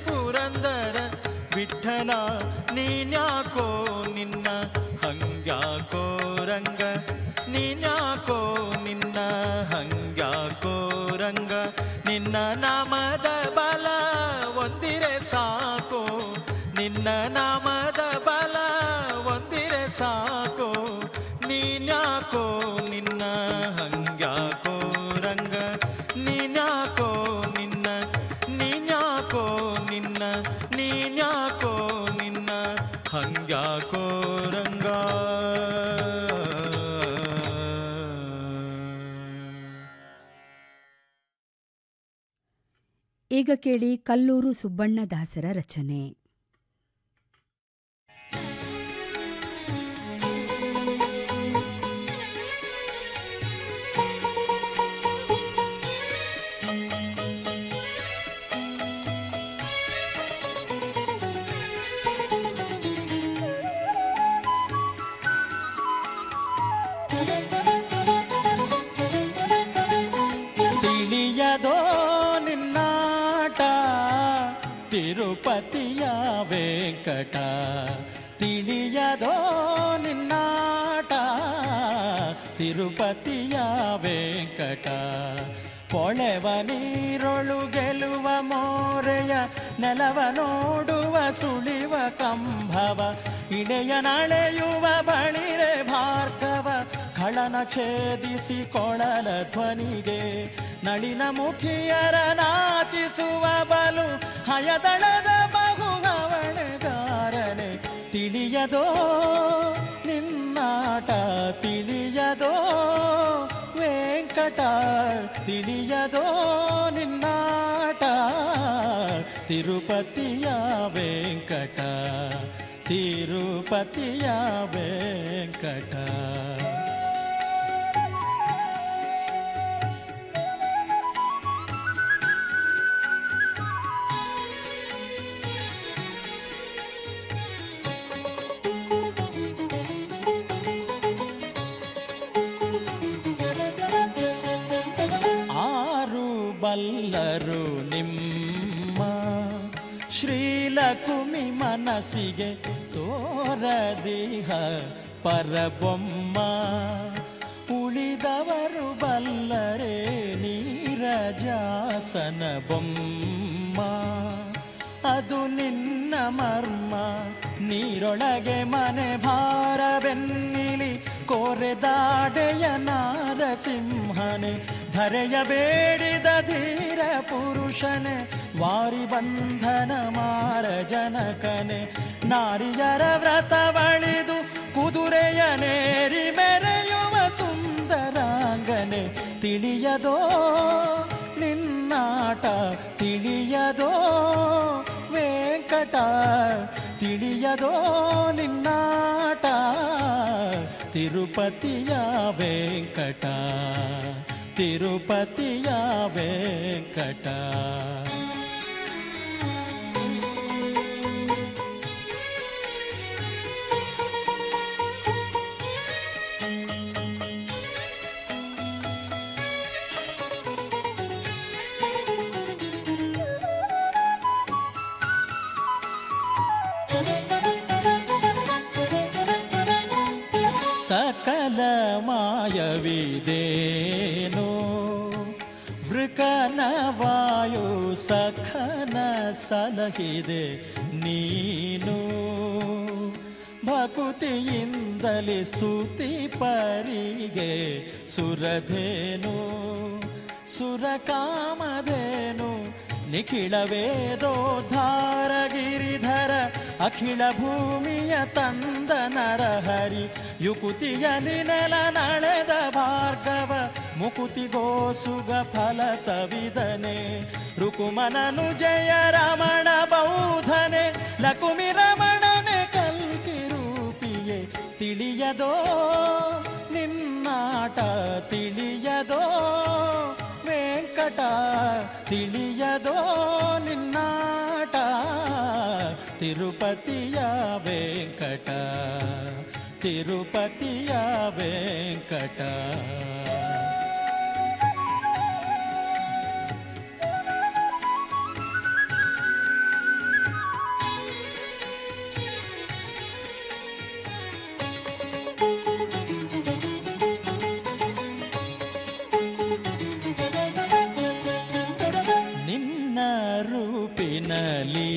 ಪುರಂದರ ವಿಠಲ ನೀನ್ಯಾಕೋ ನಿನ್ನ ಹಂಗ್ಯಾಕೋ ನಿನ್ನ ನಾಮದ ಬಲ ಒಂದಿರೆ ಸಾಕು ನಿನ್ನ ನಾಮದ ಬಲ ಒಂದಿರೆ ಸಾಕು ನೀನ್ಯಾಕೋ ನಿನ್ನ ಹಂಗ್ಯಾಕೋ ರಂಗ ನೀನ್ಯಾಕೋ ನಿನ್ನ ನೀನ್ಯಾಕೋ ನಿನ್ನ ನೀನ್ಯಾಕೋ ನಿನ್ನ ಹಂಗ್ಯಾಕೋ ರಂಗ ಈಗ ಕೇಳಿ ಕಲ್ಲೂರು ಸುಬ್ಬಣ್ಣ ದಾಸರ ರಚನೆ ತಿಳಿಯದೋ ನಿನ್ನಾಟ ತಿರುಪತಿಯ ವೆಂಕಟ ತಿಳಿಯದೋ ನಿನ್ನಾಟ ತಿರುಪತಿಯ ವೆಂಕಟ ಪೊಳೆವ ನೀರೊಳು ಗೆಲುವ ಮೋರೆಯ ನೆಲವ ನೋಡುವ ಸುಳಿವ ಕಂಭವ ಇಳೆಯ ನಳೆಯುವ ಬಳಿರೆ ಭಾರ್ಗವ ಖಳನ ಛೇದಿಸಿ ಕೊಳಲ ಧ್ವನಿಗೆ ನಳಿನ ಮುಖಿಯರ ನಾಚಿಸುವ ಬಲು ಹಯದಳದ ಬಹುಗವಣೆಗಾರನೆ ತಿಳಿಯದೋ ನಿನ್ನಾಟ ತಿಳಿಯದೋ ವೆಂಕಟ ತಿಳಿಯದೋ ನಿನ್ನಾಟ ತಿರುಪತಿಯ ವೆಂಕಟ ತಿರುಪತಿಯ ವೆಂಕಟ ಆರು ಬಲ್ಲರು ನಿಮ್ಮ ಶ್ರೀಲಕುಮಿ ಮನಸ್ಸಿಗೆ ತೋರದಿಹ ಪರಬೊಮ್ಮ ಉಳಿದವರು ಬಲ್ಲರೆ ನೀರಜಾಸನ ಬೊಮ್ಮ ಅದು ನಿನ್ನ ಮರ್ಮ ನೀರೊಳಗೆ ಮನೆ ಭಾರವೆನ್ನಿಲಿ ಕೋರೆದಾಡೆಯ ನಾರಸಿಂಹನೆ ಧರೆಯ ಬೇಡಿದ ಧೀರ ಪುರುಷನೆ ವಾರಿ ಬಂಧನ ಮಾರ ಜನಕನೆ ನಾರಿಯರ ವ್ರತವಳಿದು ಕುದುರೆಯ ನೇರಿ ಮೆರೆಯುವ ಸುಂದರಾಂಗನೆ ತಿಳಿಯದೋ ನಿನ್ನಾಟ ತಿಳಿಯದೋ ವೆಂಕಟ ತಿಳಿಯದೋ ನಿನ್ನಾಟ ತಿರುಪತಿಯ ವೆಂಕಟ ತಿರುಪತಿಯ ವೆಂಕಟ ಸಕಲ ಮಾಯವಿದೇನೋ ವೃಕನ ವಾಯು ಸಖನ ಸಲಹಿದೆ ನೀನು ಭಕುತಿಯಿಂದಲೇ ಸ್ತುತಿ ಪರಿಗೆ ಸುರಧೇನು ಸುರಕಾಮಧೇನು ನಿಖಿಳ ವೇದೋದ್ಧಾರ ಗಿರಿಧರ ಅಖಿಳ ಭೂಮಿಯ ತಂದ ನರಹರಿ ಯುಕುತಿಯಲಿ ನೆಲ ನಳೆದ ಭಾರ್ಗವ ಮುಕುತಿಗೋಸುಗ ಫಲ ಸವಿದನೆ ರುಕುಮನನು ಜಯ ರಮಣ ಬೌಧನೆ ಲಕುಮಿ ರಮಣನೆ ಕಲ್ಕಿ ರೂಪಿಯೇ ತಿಳಿಯದೋ ನಿನ್ನಾಟ ತಿಳಿಯದೋ ವೆಂಕಟ ತಿಳಿಯದೋ ನಿನ್ನಾಟ ತಿರುಪತಿಯ ವೆಂಕಟ ತಿರುಪತಿಯ ವೆಂಕಟ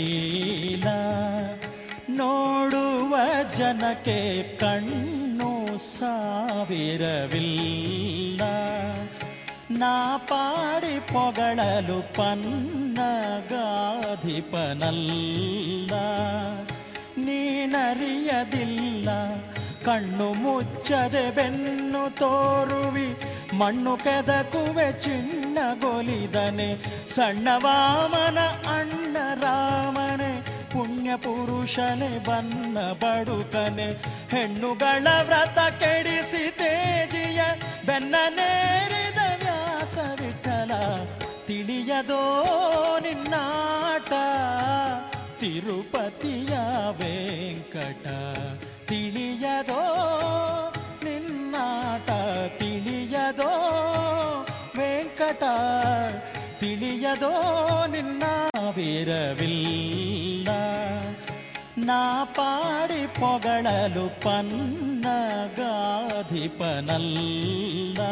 ಲೀಲ ನೋಡುವ ಜನಕ್ಕೆ ಕಣ್ಣು ಸಾವಿರವಿಲ್ಲ ನಾ ಪಾಡಿ ಪೊಗಳಲು ಪನ್ನಗಾಧಿಪನಲ್ಲ ನೀನರಿಯದಿಲ್ಲ ಕಣ್ಣು ಮುಚ್ಚದೆ ಬೆನ್ನು ತೋರುವಿ ಮಣ್ಣು ಕೆದಕುವೆ ಚಿಣ್ಣಗೊಲಿದನೆ ಸಣ್ಣ ವಾಮನ ಅಣ್ಣ ರಾಮನೆ ಪುಣ್ಯ ಪುರುಷನೆ ಬನ್ನ ಬಡುಕನೆ ಹೆಣ್ಣುಗಳ ವ್ರತ ಕೆಡಿಸಿ ತೇಜಿಯ ಬೆನ್ನ ನೇರಿದ ವ್ಯಾಸ ವಿಠಲ ತಿಳಿಯದೋ ನಿನ್ನಾಟ ತಿರುಪತಿಯ ವೆಂಕಟ ತಿಳಿಯದೋ ನಿನ್ನಾಟ ತಿಳಿಯದೋ ವೆಂಕಟ ತಿಳಿಯದೋ ನಿನ್ನ ವೀರವಿಲ್ಲ ನಾ ಪಾಡಿ ಪೊಗಳಲು ಪನ್ನಗಾಧಿಪನಲ್ಲ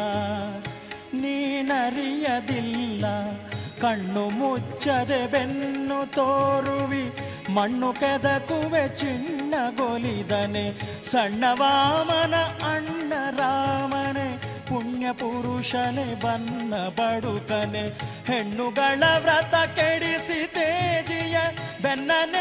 ನೀನರಿಯದಿಲ್ಲ ಕಣ್ಣು ಮುಚ್ಚದೆ ಬೆನ್ನು ತೋರುವಿ ಮಣ್ಣು ಕೆದಕುವೆ ಚಿಣ್ಣಗೊಲಿದನೆ ಸಣ್ಣ ವಾಮನ ಅಣ್ಣ ರಾಮನೆ ಪುಣ್ಯ ಪುರುಷನೆ ಬನ್ನ ಬಡುಕನೆ ಹೆಣ್ಣುಗಳ ವ್ರತ ಕೆಡಿಸಿ ತೇಜಿಯ ಬೆನ್ನ